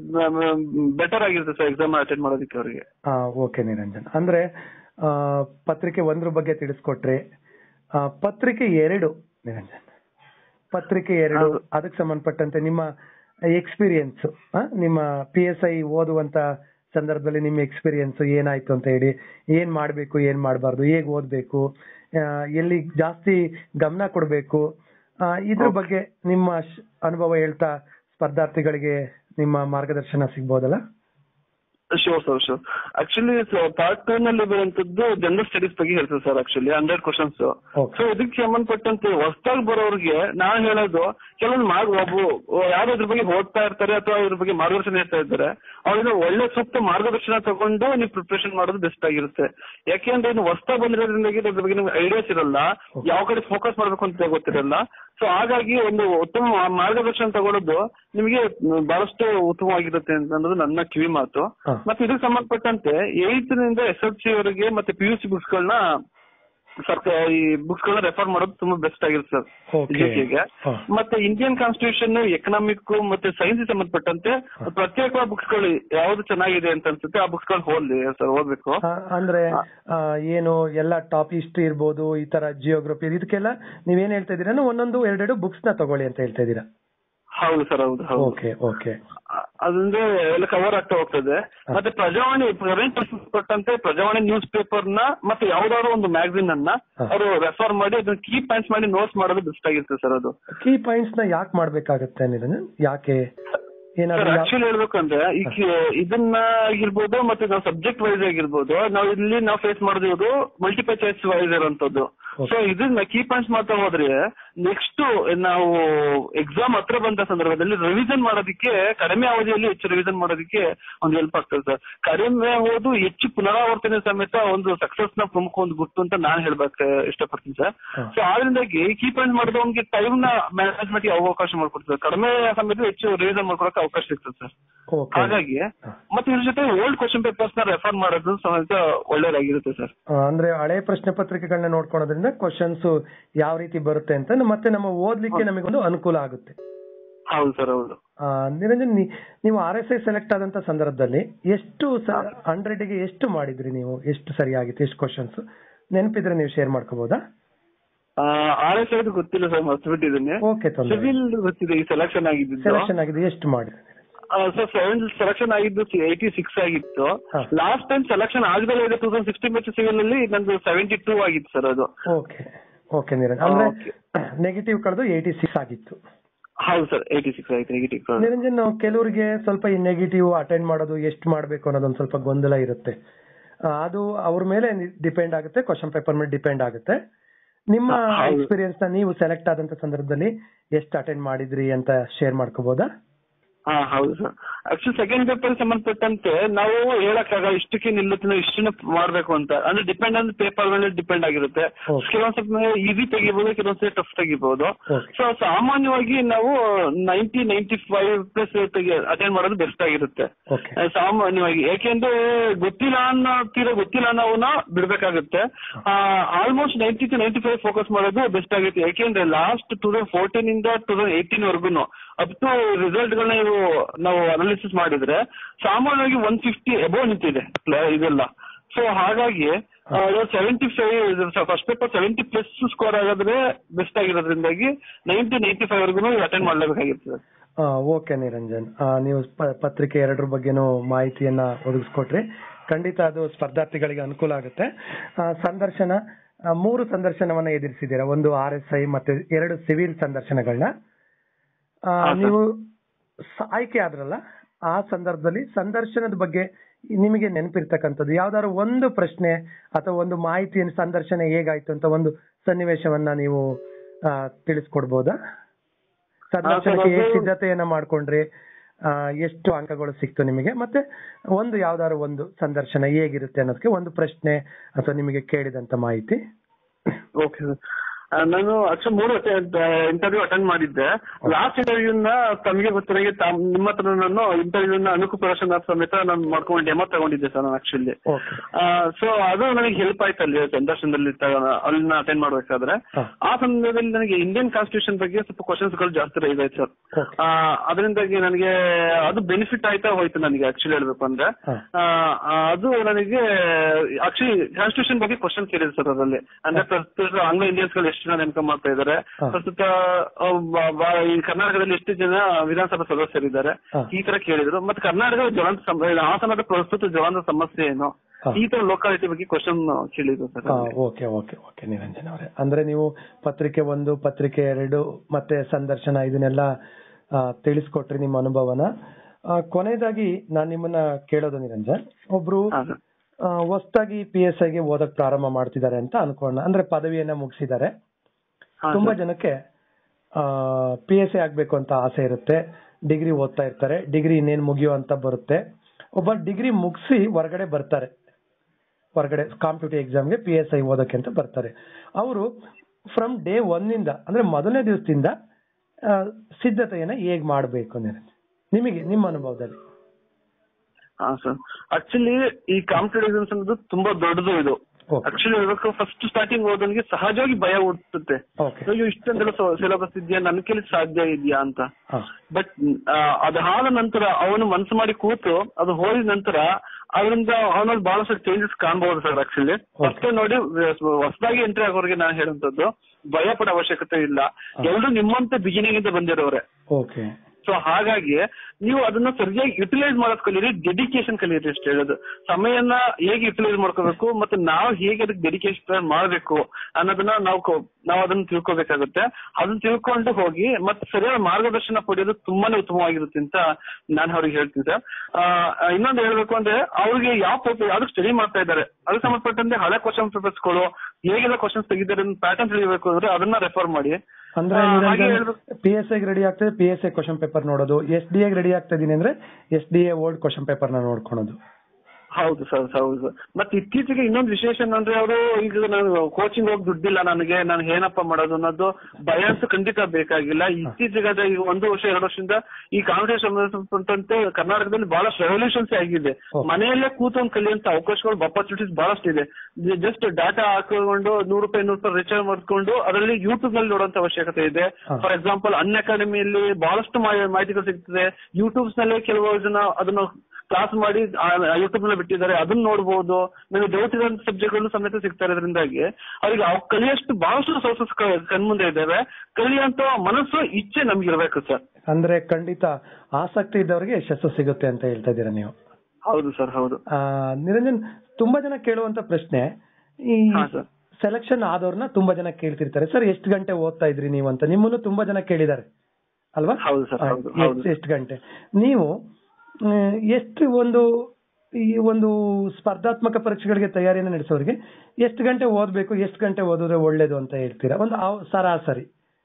ಬೆಟರ್ ಆಗಿರುತ್ತೆ ಸರ್ ಎಕ್ಸಾಮ್ ಅಟೆಂಡ್ ಮಾಡೋದಕ್ಕೆ ಅವರಿಗೆ ಹಾ ಓಕೆ ನಿರಂಜನ್ ಅಂದ್ರೆ ಆ, ಪತ್ರಿಕೆ ಒಂದ್ರ ಬಗ್ಗೆ ತಿಳಿಸ್ಕೊಟ್ರಿ ಆ, ಪತ್ರಿಕೆ ಎರಡು ನಿರಂಜನ್ ಪತ್ರಿಕೆ ಎರಡು ಹೌದು. ಅದಕ್ಕೆ ಸಂಬಂಧಪಟ್ಟಂತೆ ನಿಮ್ಮ ಎಕ್ಸ್ಪೀರಿಯನ್ಸ್ ನಿಮ್ಮ ಪಿ ಎಸ್ ಐ ಓದುವಂತ ಸಂದರ್ಭದಲ್ಲಿ ನಿಮ್ಮ ಎಕ್ಸ್ಪೀರಿಯನ್ಸ್ ಏನಾಯ್ತು ಅಂತ ಹೇಳಿ ಏನ್ ಮಾಡ್ಬೇಕು ಏನ್ ಮಾಡಬಾರ್ದು ಹೇಗ್ ಓದ್ಬೇಕು ಆ, ಎಲ್ಲಿ ಜಾಸ್ತಿ ಗಮನ ಕೊಡ್ಬೇಕು ಆ, ಇದ್ರ Okay. ಬಗ್ಗೆ ನಿಮ್ಮ ಶ್- ಅನುಭವ ಹೇಳ್ತಾ ಸ್ಪರ್ಧಾರ್ಥಿಗಳಿಗೆ ನಿಮ್ಮ ಮಾರ್ಗದರ್ಶನ ಸಿಗ್ಬೋದಲ್ಲ sure sir sure actually part two ನಲ್ಲಿ ಬರುವಂತದ್ದು ಜನರಲ್ ಸ್ಟಡೀಸ್ ಬಗ್ಗೆ ಹೇಳ್ತೇವೆ sir actually hundred questions Okay. So ಇದಕ್ಕೆ ಸಂಬಂಧಪಟ್ಟಂತೆ ಹೊಸದಾಗಿ ಬರೋರಿಗೆ ನಾನ್ ಹೇಳೋದು ಕೆಲವೊಂದು ಮಾರ್ಗ್ ಒಬ್ಬ ಯಾರು ಇದ್ರ ಬಗ್ಗೆ ಓದ್ತಾ ಇರ್ತಾರೆ ಅಥವಾ ಇದ್ರ ಬಗ್ಗೆ ಮಾರ್ಗದರ್ಶನ ಇರ್ತಾ ಇರ್ತಾರೆ ಅವ್ರಿಂದ ಒಳ್ಳೆ ಸೂಕ್ತ ಮಾರ್ಗದರ್ಶನ ತಗೊಂಡು ನೀವು ಪ್ರಿಪರೇಷನ್ ಮಾಡೋದು ಬೆಸ್ಟ್ ಆಗಿರುತ್ತೆ ಯಾಕೆಂದ್ರೆ ಇನ್ನು ಹೊಸದಾಗಿ ಬಂದಿರೋದ್ರಿಂದಾಗಿ ಇದ್ರ ಬಗ್ಗೆ ನಿಮ್ಗೆ ಐಡಿಯಾಸ್ ಇರಲ್ಲ ಯಾವ ಕಡೆ ಫೋಕಸ್ ಮಾಡ್ಬೇಕು ಅಂತ ಗೊತ್ತಿರಲ್ಲ ಸೊ ಹಾಗಾಗಿ ಒಂದು ಉತ್ತಮ ಮಾರ್ಗದರ್ಶನ ತಗೊಳ್ಳೋದು ನಿಮಗೆ ಬಹಳಷ್ಟು ಉತ್ತಮವಾಗಿರುತ್ತೆ ಅಂತ ಅನ್ನೋದು ನನ್ನ ಕಿವಿ ಮಾತು ಹಾ. ಮತ್ತೆ ಇದಕ್ಕೆ ಸಂಬಂಧಪಟ್ಟಂತೆ ಏಯ್ತ್ ನಿಂದ ಎಸ್ ಎಲ್ ಸಿ ವರೆಗೆ ಮತ್ತೆ ಪಿ ಯು ಸಿ ಬುಕ್ಸ್ ಗಳನ್ನ ಸರ್ಕಾರ ಈ ಬುಕ್ಸ್ ಗಳನ್ನ ರೆಫರ್ ಮಾಡೋದು ತುಂಬಾ ಬೆಸ್ಟ್ ಆಗಿರುತ್ತೆ ಸರ್ Okay. ಗೆ ಹಾ. ಮತ್ತೆ ಇಂಡಿಯನ್ ಕಾನ್ಸ್ಟಿಟ್ಯೂಷನ್ ಎಕನಾಮಿಕ್ ಮತ್ತೆ ಸೈನ್ಸ್ ಸಂಬಂಧಪಟ್ಟಂತೆ ಪ್ರತ್ಯೇಕ ಬುಕ್ಸ್ ಗಳು ಯಾವ್ದು ಚೆನ್ನಾಗಿದೆ ಅಂತ ಅನ್ಸುತ್ತೆ ಆ ಬುಕ್ಸ್ ಗಳು ಓದ್ಲಿ ಸರ್ ಓದ್ಬೇಕು ಆ, ಅಂದ್ರೆ ಆ, ಏನು ಎಲ್ಲ ಟಾಪ್ ಹಿಸ್ಟ್ರಿ ಇರ್ಬೋದು ಈ ತರ ಜಿಯೋಗ್ರಫಿ ಇದಕ್ಕೆಲ್ಲ ನೀವೇನ್ ಹೇಳ್ತಾ ಇದೀರಾ ಅಂದ್ರೆ ಒಂದೊಂದು ಎರಡೆರಡು ಬುಕ್ಸ್ ನ ತಗೊಳ್ಳಿ ಅಂತ ಹೇಳ್ತಾ ಇದೀರಾ ಹೌದು ಸರ್ ಹೌದು ಹೌದು ಓಕೆ ಓಕೆ ಅ- ಅದಂದ್ರೆ ಎಲ್ಲ ಕವರ್ ಆಗ್ತಾ ಹೋಗ್ತದೆ ಮತ್ತೆ ಪ್ರಜಾವಾಣಿ ಕರೆಂಟ್ ಕೊಟ್ಟಂತೆ ಪ್ರಜಾವಾಣಿ ನ್ಯೂಸ್ ಪೇಪರ್ ನ ಮತ್ತೆ ಯಾವ್ದಾದ್ರು ಒಂದು ಮ್ಯಾಗಝಿನ್ ಅನ್ನ ಹಾ. ಅವರು ರೆಫರ್ ಮಾಡಿ ಅದನ್ನ ಕೀ ಪಾಯಿಂಟ್ಸ್ ಮಾಡಿ ನೋಟ್ಸ್ ಮಾಡೋದು ಬೆಸ್ಟ್ ಆಗಿರುತ್ತೆ ಸರ್ ಅದು ಕೀ ಪಾಯಿಂಟ್ಸ್ ನ ಯಾಕೆ ಮಾಡ್ಬೇಕಾಗತ್ತೆ ನಿರಂಜನ್ ಯಾಕೆ ಏನಾದ್ರು ಯಾ- ಆಕ್ಚುಲಿ ಹೇಳ್ಬೇಕಂದ್ರೆ ಈ ಕಿ- ಇದನ್ನ ಆಗಿರ್ಬೋದು ಮತ್ತೆ ನಾವು ಸಬ್ಜೆಕ್ಟ್ ವೈಸ್ ಆಗಿರ್ಬೋದು ನಾವು ಇಲ್ಲಿ ನಾವು ಫೇಸ್ ಮಾಡೋದು ಮಲ್ಟಿಪಲ್ ಚಾಯ್ಸ್ ವೈಸ್ ಇರೋಂಥದ್ದು Okay. ಸೊ ಇದನ್ನ ಕೀ ಪಾಯಿಂಟ್ಸ್ ಮಾಡ್ತಾ ಹೋದ್ರೆ ನೆಕ್ಸ್ಟ್ ನಾವು ಎಕ್ಸಾಮ್ ಹತ್ರ ಬಂದ ಸಂದರ್ಭದಲ್ಲಿ ರಿವಿಷನ್ ಮಾಡೋದಕ್ಕೆ ಕಡಿಮೆ ಅವಧಿಯಲ್ಲಿ ಹೆಚ್ಚು ರಿವಿಷನ್ ಮಾಡೋದಕ್ಕೆ ಒಂದು ಹೆಲ್ಪ್ ಆಗ್ತದೆ ಸರ್ ಕಡಿಮೆ ಓದು ಹೆಚ್ಚು ಪುನರಾವರ್ತನೆ ಸಮೇತ ಒಂದು ಸಕ್ಸಸ್ ನ ಪ್ರಮುಖ ಒಂದು ಗುರ್ತು ಅಂತ ನಾನು ಹೇಳ್ಬೇಕು ಇಷ್ಟಪಡ್ತೀನಿ ಸರ್ ಹಾ. ಸೊ ಆದ್ರಿಂದಾಗಿ ಕೀ ಪಾಯಿಂಟ್ ಮಾಡಿದವನಿಗೆ ಟೈಮ್ ನ ಮ್ಯಾನೇಜ್ಮೆಂಟ್ ಅವಕಾಶ ಮಾಡ್ಕೊಡ್ತದೆ ಕಡಿಮೆ ಸಮಯದಲ್ಲಿ ಹೆಚ್ಚು ರಿವಿಷನ್ ಮಾಡ್ಕೊಳಕ್ಕೆ ಅವಕಾಶ ಸಿಗ್ತದೆ ಸರ್ ಓಕೆ ಹಾಗಾಗಿ ಹಾ. ಮತ್ತೆ ಇದ್ರ ಜೊತೆ ಓಲ್ಡ್ ಕ್ವಶನ್ ಪೇಪರ್ಸ್ ನ ರೆಫರ್ ಮಾಡೋದು ಸಮೇತ ಒಳ್ಳೇದಾಗಿರುತ್ತೆ ಸರ್ ಆ, ಅಂದ್ರೆ ಹಳೆ ಪ್ರಶ್ನೆ ಪತ್ರಿಕೆಗಳನ್ನ ನೋಡ್ಕೊಳೋದ್ರಿಂದ ಕ್ವಶನ್ಸ್ ಯಾವ ರೀತಿ ಬರುತ್ತೆ ಅಂತ ಮತ್ತೆ ನಮ್ಮ ಓದ್ಲಿಕ್ಕೆ ನಮಗೊಂದು ಅನುಕೂಲ ಆಗುತ್ತೆ ಹೌದು ಸರ್ ಹೌದು ಆ, ನಿರಂಜನ್ ನೀ- ನೀವು ಆರ್ ಎಸ್ ಐ ಸೆಲೆಕ್ಟ್ ಆದಂತ ಸಂದರ್ಭದಲ್ಲಿ ಎಷ್ಟು ಹಂಡ್ರೆಡ್ ಗೆ ಎಷ್ಟು ಮಾಡಿದ್ರಿ ನೀವು ಎಷ್ಟು ಸರಿಯಾಗಿತ್ತು ಎಷ್ಟು ಕ್ವಶನ್ಸ್ ನೆನಪಿದ್ರೆ ನೀವು ಶೇರ್ ಮಾಡ್ಕೋಬಹುದಾ ಆರ್ ಎಸ್ ಐದು ಗೊತ್ತಿಲ್ಲ ಸರ್ ಮರ್ತು ಬಿಟ್ಟಿದ್ದೀನಿ ಓಕೆ ತೊಂದರೆ ಸಿವಿಲ್ ಗೊತ್ತಿದೆ ಈ ಸೆಲೆಕ್ಷನ್ ಆಗಿದ್ದು ಸೆಲೆಕ್ಷನ್ ಆಗಿದೆ ಎಷ್ಟು ಮಾಡಿದ್ರಿ ಸರ್ ಸೆವೆನ್ ಸೆಲೆಕ್ಷನ್ ಆಗಿದ್ದು ಏಯ್ಟಿ ಸಿಕ್ಸ್ ಆಗಿತ್ತು ಹಾ. ಲಾಸ್ಟ್ ಟೈಮ್ ಸೆಲೆಕ್ಷನ್ ಆಗದಲ್ಲೇ ಇದೆ two thousand sixteen batch civil ಅಲ್ಲಿ ನಂದು ಸೆವೆಂಟಿ ಟೂ ಆಗಿತ್ತು ಸರ್ ಅದು ಓಕೆ ಓಕೆ ನಿರಂಜನ್ ಅಂದ್ರೆ Okay. ನೆಗೆಟಿವ್ ಕಳೆದು ಏಯ್ಟಿ ಸಿಕ್ಸ್ ಆಗಿತ್ತು ಹೌದು ಸರ್ ಏಯ್ಟಿ ಸಿಕ್ಸ್ ಆಗಿತ್ತು ನೆಗೆಟಿವ್ ನಿರಂಜನ್ ಕೆಲವರಿಗೆ ಸ್ವಲ್ಪ ಈ ನೆಗೆಟಿವ್ ಅಟೆಂಡ್ ಮಾಡೋದು ಎಷ್ಟು ಮಾಡಬೇಕು ಅನ್ನೋದೊಂದು ಸ್ವಲ್ಪ ಗೊಂದಲ ಇರುತ್ತೆ ಆ, ಅದು ಅವ್ರ ಮೇಲೆ ಡಿಪೆಂಡ್ ಆಗುತ್ತೆ ಕ್ವಶನ್ ಪೇಪರ್ ಮೇಲೆ ಡಿಪೆಂಡ್ ಆಗುತ್ತೆ ನಿಮ್ಮ ಹಾ, ಹೌದು. ಎಕ್ಸ್ಪೀರಿಯನ್ಸ್ ನ ನೀವು ಸೆಲೆಕ್ಟ್ ಆದಂತ ಸಂದರ್ಭದಲ್ಲಿ ಎಷ್ಟು ಅಟೆಂಡ್ ಮಾಡಿದ್ರಿ ಅಂತ ಶೇರ್ ಮಾಡ್ಕೋಬಹುದಾ ಹಾ ಹೌದು ಸರ್ ಆಕ್ಚುಲಿ ಸೆಕೆಂಡ್ ಪೇಪರ್ ಸಂಬಂಧಪಟ್ಟಂತೆ ನಾವು ಹೇಳಕ್ಕಾಗ ಇಷ್ಟಕ್ಕೆ ನಿಲ್ಲುತ್ತೆ ನಾವು ಇಷ್ಟನ್ನ ಮಾಡ್ಬೇಕು ಅಂತ ಅಂದ್ರೆ ಡಿಪೆಂಡ್ ಅಂದ್ರೆ ಪೇಪರ್ ಮೇಲೆ ಡಿಪೆಂಡ್ ಆಗಿರುತ್ತೆ Okay. ಕೆಲವೊಂದ್ ಸ್ವಲ್ಪ ಈಸಿ ತೆಗಿಬಹುದು ಕೆಲವೊಂದ್ಸರಿ ಟಫ್ ತೆಗಿಬಹುದು Okay. ಸೊ ಸಾಮಾನ್ಯವಾಗಿ ನಾವು ninety ninety five plus attend ಮಾಡೋದು ಬೆಸ್ಟ್ ಆಗಿರುತ್ತೆ ಓಕೆ ಆ, ಸಾಮಾನ್ಯವಾಗಿ ಯಾಕೆಂದ್ರೆ ಗೊತ್ತಿಲ್ಲ ಅನ್ನೋ ತೀರಾ ಗೊತ್ತಿಲ್ಲ ಅನ್ನೋವನ್ನ ಬಿಡ್ಬೇಕಾಗುತ್ತೆ almost ninety to ninety five focus ಮಾಡೋದು ಬೆಸ್ಟ್ ಆಗುತ್ತೆ ಯಾಕೆಂದ್ರೆ ಲಾಸ್ಟ್ ಟೂ ತೌಸಂಡ್ ಫೋರ್ಟೀನ್ ಇಂದ ಟೂ ತೌಸಂಡ್ ಏಯ್ಟೀನ್ ವರ್ಗುನು ಅಪ್ ಟು ರಿಸಲ್ಟ್ ಗಳನ್ನ ನೀವು ನಾವು ಅನಾಲಿಸಿಸ್ ಮಾಡಿದ್ರೆ ಸಾಮಾನ್ಯವಾಗಿ ಒನ್ ಫಿಫ್ಟಿ ಎಬೋ ನಿಂತಿದೆ ಪ್ಲ- ಇದೆಲ್ಲ ಸೊ ಹಾಗಾಗಿ seventy five first paper seventy plus score ಆಗಾದ್ರೆ ಬೆಸ್ಟ್ ಆಗಿರೋದ್ರಿಂದಾಗಿ ನೈಂಟಿ ನೈಂಟಿ ಫೈವ್ ವರ್ಗುನು ಅಟೆಂಡ್ ಮಾಡ್ಲೇಬೇಕಾಗಿರ್ತದೆ ಓಕೆ ನಿರಂಜನ್ ಆ, ನೀವು ಪ- ಪತ್ರಿಕೆ ಎರಡರ ಬಗ್ಗೆನೂ ಮಾಹಿತಿಯನ್ನ ಒದಗಿಸ್ಕೊಟ್ರಿ ಖಂಡಿತ ಅದು ಸ್ಪರ್ಧಾರ್ಥಿಗಳಿಗೆ ಅನುಕೂಲ ಆಗುತ್ತೆ ಆ, ಸಂದರ್ಶನ ಆ, ಮೂರು ಸಂದರ್ಶನವನ್ನ ಎದುರಿಸಿದ್ದೀರಾ ಒಂದು ಆರ್ ಎಸ್ ಐ ಮತ್ತೆ ಎರಡು ಸಿವಿಲ್ ಸಂದರ್ಶನಗಳನ್ನ ಆ, ಹಾ, ಸರ್. ನೀವು ಸ- ಆಯ್ಕೆ ಆದ್ರಲ್ಲ ಆ ಸಂದರ್ಭದಲ್ಲಿ ಸಂದರ್ಶನದ ಬಗ್ಗೆ ನಿಮಗೆ ನೆನಪಿರ್ತಕ್ಕಂಥದ್ದು ಯಾವ್ದಾದ್ರು ಒಂದು ಪ್ರಶ್ನೆ ಅಥವಾ ಒಂದು ಮಾಹಿತಿಯ ಸಂದರ್ಶನ ಹೇಗಾಯ್ತು ಅಂತ ಒಂದು ಸನ್ನಿವೇಶವನ್ನ ನೀವು ಆ, ತಿಳಿಸ್ಕೊಡ್ಬೋದಾ ಸಂದರ್ಶನಕ್ಕೆ ಅದು- ಹೇಗೆ ಸಿದ್ಧತೆಯನ್ನ ಮಾಡ್ಕೊಂಡ್ರಿ ಆ, ಎಷ್ಟು ಅಂಕಗಳು ಸಿಕ್ತು ನಿಮಗೆ ಮತ್ತೆ ಒಂದು ಯಾವ್ದಾದ್ರು ಒಂದು ಸಂದರ್ಶನ ಹೇಗಿರುತ್ತೆ ಅನ್ನೋದಕ್ಕೆ ಒಂದು ಪ್ರಶ್ನೆ ಅಥವಾ ನಿಮಗೆ ಕೇಳಿದಂತ ಮಾಹಿತಿ ಓಕೆ ನಾನು ಆಕ್ಚುಲಿ ಮೂರು ಇಂಟರ್ವ್ಯೂ ಅಟೆಂಡ್ ಮಾಡಿದ್ದೆ ಲಾಸ್ಟ್ ಇಂಟರ್ವ್ಯೂನ ತಮಗೆ ಗೊತ್ತಿರಂಗೆ ತಾಮ್- ನಿಮ್ಮ ಹತ್ರ ನಾನು ಇಂಟರ್ವ್ಯೂನ ಅನುಕು ಪ್ರದರ್ಶನ ಸಮೇತ ನಾನು ಮಾಡ್ಕೊಂಡು ಡೆಮೋ ತಗೊಂಡಿದ್ದೆ ಸರ್ ನಾನು ಆಕ್ಚುಲಿ ಓಕೆ ಸೊ ಅದು ನನಗೆ ಹೆಲ್ಪ್ ಆಯ್ತು ಅಲ್ಲಿ ಸಂದರ್ಶನದಲ್ಲಿ ತಗ- ಅಲ್ಲಿನ ಅಟೆಂಡ್ ಮಾಡ್ಬೇಕಾದ್ರೆ ಹಾ. ಆ ಸಂದರ್ಭದಲ್ಲಿ ನನಗೆ ಇಂಡಿಯನ್ ಕಾನ್ಸ್ಟಿಟ್ಯೂಷನ್ ಬಗ್ಗೆ ಸ್ವಲ್ಪ ಕ್ವಶನ್ಸ್ ಗಳು ಜಾಸ್ತಿ ರೈಸ್ ಆಯ್ತು ಸರ್ ಓಕೆ ಅದರಿಂದಾಗಿ ನನಗೆ ಅದು ಬೆನಿಫಿಟ್ ಆಯ್ತಾ ಹೋಯ್ತು ನನಗೆ ಆಕ್ಚುಲಿ ಹೇಳ್ಬೇಕು ಅಂದ್ರೆ ಹಾ. ಆ, ಆ, ಅದು ನನಗೆ ಆಕ್ಚುಲಿ ಕಾನ್ಸ್ಟಿಟ್ಯೂಷನ್ ಬಗ್ಗೆ ಕ್ವಶನ್ ಕೇಳಿದೆ ಸರ್ ಅದರಲ್ಲಿ ಅಂದ್ರೆ ಪ್ರಸ್ತುತ ಆಂಗ್ಲ ಇಂಡಿಯನ್ಸ್ ಗಳು ಎಷ್ಟು ಜನ ನೇಮಕ ಮಾಡ್ತಾ ಇದ್ದಾರೆ ಹಾ. ಪ್ರಸ್ತುತ ಆ, ಬ- ಬ- ಈ ಕರ್ನಾಟಕದಲ್ಲಿ ಎಷ್ಟು ಜನ ವಿಧಾನಸಭಾ ಸದಸ್ಯರಿದ್ದಾರೆ ಹಾ. ಈ ತರ ಕೇಳಿದ್ರು ಮತ್ತೆ ಕರ್ನಾಟಕದ ಜ್ವಲಂತ ಸಮ- ಹಾಸನದ ಪ್ರಸ್ತುತ ಜ್ವಲಂತ ಸಮಸ್ಯೆ ಏನು ಹಾ. ಈ ತರ ಲೋಕಾಲಿಟಿ ಬಗ್ಗೆ ಕ್ವಶನ್ ಕೇಳಿದ್ರು ಸರ್ ಅಲ್ಲಿ. ಓಕೆ ಓಕೆ ಓಕೆ ನಿರಂಜನ್ ಅವರೇ ಅಂದ್ರೆ ನೀವು ಪತ್ರಿಕೆ ಒಂದು ಪತ್ರಿಕೆ ಎರಡು ಮತ್ತೆ ಸಂದರ್ಶನ ಇದನ್ನೆಲ್ಲ ಆ, ತಿಳಿಸ್ಕೊಟ್ರಿ ನಿಮ್ಮ ಅನುಭವನ ಆ, ಕೊನೆಯದಾಗಿ ನಾನು ನಿಮ್ಮನ್ನ ಕೇಳೋದು ನಿರಂಜನ್ ಒಬ್ರು ಹಾ ಸರ್ ಹೊಸದಾಗಿ ಪಿ ಎಸ್ ಐಗೆ ಓದಕ್ ಪ್ರಾರಂಭ ಮಾಡ್ತಿದ್ದಾರೆ ಅಂತ ಅನ್ಕೊಳ್ಳೋಣ ಅಂದ್ರೆ ಪದವಿಯನ್ನ ಮುಗಿಸಿದ್ದಾರೆ ಹಾ ತುಂಬಾ ಸರ್. ಜನಕ್ಕೆ ಪಿ ಎಸ್ ಐ ಆಗ್ಬೇಕು ಅಂತ ಆಸೆ ಇರುತ್ತೆ ಡಿಗ್ರಿ ಓದ್ತಾ ಇರ್ತಾರೆ ಡಿಗ್ರಿ ಇನ್ನೇನ್ ಮುಗಿಯೋ ಅಂತ ಬರುತ್ತೆ ಒಬ್ಬ ಡಿಗ್ರಿ ಮುಗಿಸಿ ಹೊರಗಡೆ ಬರ್ತಾರೆ ಹೊರಗಡೆ ಕಾಂಪಿಟೇಟಿವ್ ಎಕ್ಸಾಮ್ಗೆ ಪಿ ಎಸ್ ಐ ಓದಕ್ಕೆ ಅಂತ ಬರ್ತಾರೆ ಅವರು ಫ್ರಮ್ ಡೇ ಒನ್ ಇಂದ ಅಂದ್ರೆ ಮೊದಲನೇ ದಿವಸದಿಂದ ಆ, ಸಿದ್ಧತೆಯನ್ನ ಹೇಗ್ ಮಾಡಬೇಕು ನಿಮಗೆ ನಿಮ್ಮ ಅನುಭವದಲ್ಲಿ ಹಾ ಸರ್ ಆಕ್ಚುಲಿ ಈ ಕಾಂಪಿಟೇಟಿವ್ ಎಕ್ಸಾಮ್ಸ್ ಅನ್ನೋದು ತುಂಬಾ ದೊಡ್ಡದು ಇದು ಓಕೆ ಆಕ್ಚುಲಿ ಹೇಳ್ಬೇಕು ಫಸ್ಟ್ ಸ್ಟಾರ್ಟಿಂಗ್ ಓದೋನಿಗೆ ಸಹಜವಾಗಿ ಭಯ ಹುಟ್ಟುತ್ತೆ ಓಕೆ ಅಯ್ಯೋ ಇಷ್ಟೊಂದೆಲ್ಲ ಸಿಲೆಬಸ್ ಇದೆಯಾ ನನ್ನ ಕೈಲಿ ಸಾಧ್ಯ ಇದೆಯಾ ಅಂತ ಹಾ ಬಟ್ ಅದಾದ ನಂತರ ಅವನು ಮನಸ್ಸು ಮಾಡಿ ಕೂತು ಅದು ಹೋದ ನಂತರ ಅದರಿಂದ ಅವನಲ್ಲಿ ಬಹಳಷ್ಟು ಚೇಂಜಸ್ ಕಾಣಬಹುದು ಸರ್ ಆಕ್ಚುಲಿ ಫಸ್ಟ್ ನೋಡಿ ಹೊಸದಾಗಿ ಎಂಟ್ರಿ ಆಗೋರಿಗೆ ನಾನು ಹೇಳುವಂತದ್ದು ಭಯ ಪಡೋ ಅವಶ್ಯಕತೆ ಇಲ್ಲ ಎಲ್ರು ನಿಮ್ಮಂತೆ ಬಿಗಿನಿಂಗ್ ಇಂದ ಬಂದಿರೋರೆ ಓಕೆ ಸೊ ಹಾಗಾಗಿ ನೀವು ಅದನ್ನ ಸರಿಯಾಗಿ ಯುಟಿಲೈಸ್ ಮಾಡೋದ್ ಕಲೀರಿ ಡೆಡಿಕೇಶನ್ ಕಲೀರಿ ಅಷ್ಟೇ ಹೇಳೋದು ಸಮಯನ ಹೇಗೆ ಯುಟಿಲೈಸ್ ಮಾಡ್ಕೋಬೇಕು ಮತ್ತೆ ನಾವು ಹೇಗೆ ಅದಕ್ಕೆ ಡೆಡಿಕೇಶನ್ ಮಾಡಬೇಕು ಅನ್ನೋದನ್ನ ನಾವು ಕೊ- ನಾವು ಅದನ್ನ ತಿಳ್ಕೊಬೇಕಾಗುತ್ತೆ ಅದನ್ನ ತಿಳ್ಕೊಂಡು ಹೋಗಿ ಮತ್ತೆ ಸರಿಯಾದ ಮಾರ್ಗದರ್ಶನ ಪಡೆಯೋದು ತುಂಬಾನೇ ಉತ್ತಮವಾಗಿರುತ್ತೆ ಅಂತ ನಾನು ಅವ್ರಿಗೆ ಹೇಳ್ತೀನಿ ಸರ್ ಇನ್ನೊಂದು ಹೇಳ್ಬೇಕು ಅಂದ್ರೆ ಅವ್ರಿಗೆ ಯಾವ ಪೇಪರ್ ಯಾವ್ದು ಸ್ಟಡಿ ಮಾಡ್ತಾ ಇದ್ದಾರೆ ಅದಕ್ಕೆ ಸಂಬಂಧಪಟ್ಟಂತೆ ಹಳೆ ಕ್ವಶನ್ ಪೇಪರ್ಸ್ಗಳು ಹೇಗೆಲ್ಲ ಕ್ವಶನ್ಸ್ ತೆಗಿದ್ದಾರೆ ಪ್ಯಾಟರ್ನ್ ತಿಳಿಬೇಕು ಅಂದ್ರೆ ಅದನ್ನ ರೆಫರ್ ಮಾಡಿ ಅಂದ್ರೆ ಆ, ಹಾಗೆ ಹೇಳ್ಬೇಕು ಪಿ ಎಸ್ ಐ ರೆಡಿ ಆಗ್ತದೆ P S I question paper ನೋಡೋದು ಎಸ್ ಡಿ ರೆಡಿ ಆಗ್ತಾ ಇದೀನಿ ಅಂದ್ರೆ S D A old question paper ನ ನೋಡ್ಕೊಳೋದು ಹೌದು ಸರ್ ಹೌದು ಮತ್ತೆ ಇತ್ತೀಚೆಗೆ ಇನ್ನೊಂದು ವಿಶೇಷ ಏನಂದ್ರೆ ಅವರು ಈಗ ನಾನು ಕೋಚಿಂಗ್ ಹೋಗಿ ದುಡ್ಡಿಲ್ಲ ನನಗೆ ನಾನು ಏನಪ್ಪ ಮಾಡೋದು ಅನ್ನೋದು ಭಯ ಅಂತೂ ಖಂಡಿತ ಬೇಕಾಗಿಲ್ಲ ಇತ್ತೀಚೆಗೆ ಅದೇ ಈಗ ಒಂದು ವರ್ಷ ಎರಡು ವರ್ಷದಿಂದ ಈ ಕಾಂಪಿಟೇಷನ್ ಸಂಬಂಧಪಟ್ಟಂತೆ ಕರ್ನಾಟಕದಲ್ಲಿ ಬಹಳಷ್ಟು ರೆವಲ್ಯೂಷನ್ಸ್ ಆಗಿದೆ Okay. ಮನೆಯಲ್ಲೇ ಕೂತ್ಕೊಂಡು ಕಲಿಯುವಂತ ಅವಕಾಶಗಳು ಅಪರ್ಚುನಿಟೀಸ್ ಬಹಳಷ್ಟು ಇದೆ ಜಸ್ಟ್ ಡಾಟಾ ಹಾಕೊಂಡು ನೂರು ರೂಪಾಯಿ ನೂರು ರೂಪಾಯಿ ರಿಚಾರ್ಜ್ ಮಾಡ್ಕೊಂಡು ಅದರಲ್ಲಿ ಯೂಟ್ಯೂಬ್ ನಲ್ಲಿ ನೋಡುವಂತ ಅವಶ್ಯಕತೆ ಇದೆ ಹಾ. ಫಾರ್ ಎಕ್ಸಾಂಪಲ್ ಅನ್ ಅಕಾಡೆಮಿಯಲ್ಲಿ ಬಹಳಷ್ಟು ಮಾಹಿ- ಮಾಹಿತಿಗಳು ಸಿಗ್ತದೆ ಯೂಟ್ಯೂಬ್ಸ್ ನಲ್ಲೇ ಕೆಲವು ಜನ ಅದನ್ನು ಕ್ಲಾಸ್ ಮಾಡಿ ಯೂಟ್ಯೂಬ್ ನಲ್ಲಿ ಬಿಟ್ಟಿದ್ದಾರೆ ಅದನ್ನ ನೋಡಬಹುದು ನನಗೆ ಡೌಟ್ ಇರುವಂತ ಸಬ್ಜೆಕ್ಟ್ ಗಳು ಸಮೇತ ಸಿಗ್ತಾರೆ ಅದರಿಂದಾಗಿ ಅವ್ರಿಗೆ ಅವ್ ಕಲಿಯಷ್ಟು ಬಹಳಷ್ಟು ಸೋರ್ಸಸ್ ಕಣ್ಮುಂದೆ ಇದ್ದಾವೆ ಕಲಿಯುವಂತ ಮನಸ್ಸು ಇಚ್ಛೆ ನಮ್ಗೆ ಇರ್ಬೇಕು ಸರ್ ಅಂದ್ರೆ ಖಂಡಿತ ಆಸಕ್ತಿ ಇದ್ದವರಿಗೆ ಯಶಸ್ಸು ಸಿಗುತ್ತೆ ಅಂತ ಹೇಳ್ತಾ ಇದ್ದೀರಾ ನೀವು ಹೌದು ಸರ್ ಹೌದು ಆ, ನಿರಂಜನ್ ತುಂಬಾ ಜನ ಕೇಳುವಂತ ಪ್ರಶ್ನೆ ಈ ಹಾ ಸರ್ ಸೆಲೆಕ್ಷನ್ ಆದವ್ರನ್ನ ತುಂಬಾ ಜನ ಕೇಳ್ತಿರ್ತಾರೆ ಸರ್ ಎಷ್ಟು ಗಂಟೆ ಓದ್ತಾ ಇದ್ರಿ ನೀವು ಅಂತ ನಿಮ್ಮನ್ನು ತುಂಬಾ ಜನ ಕೇಳಿದ್ದಾರೆ ಅಲ್ವಾ ಹೌದು ಸರ್ ಹೌದು ಆ, ಹೌದು ಎಷ್ಟ್- ಎಷ್ಟು ಗಂಟೆ ನೀವು ಮ್, ಎಷ್ಟು ಒಂದು ಈ ಒಂದು ಸ್ಪರ್ಧಾತ್ಮಕ ಪರೀಕ್ಷೆಗಳಿಗೆ ತಯಾರಿಯನ್ನು ನಡೆಸೋರಿಗೆ ಎಷ್ಟು ಗಂಟೆ ಓದ್ಬೇಕು ಎಷ್ಟು ಗಂಟೆ ಓದಿದ್ರೆ ಒಳ್ಳೇದು ಅಂತ ಹೇಳ್ತೀರಾ ಒಂದು ಆ- ಸರಾಸರಿ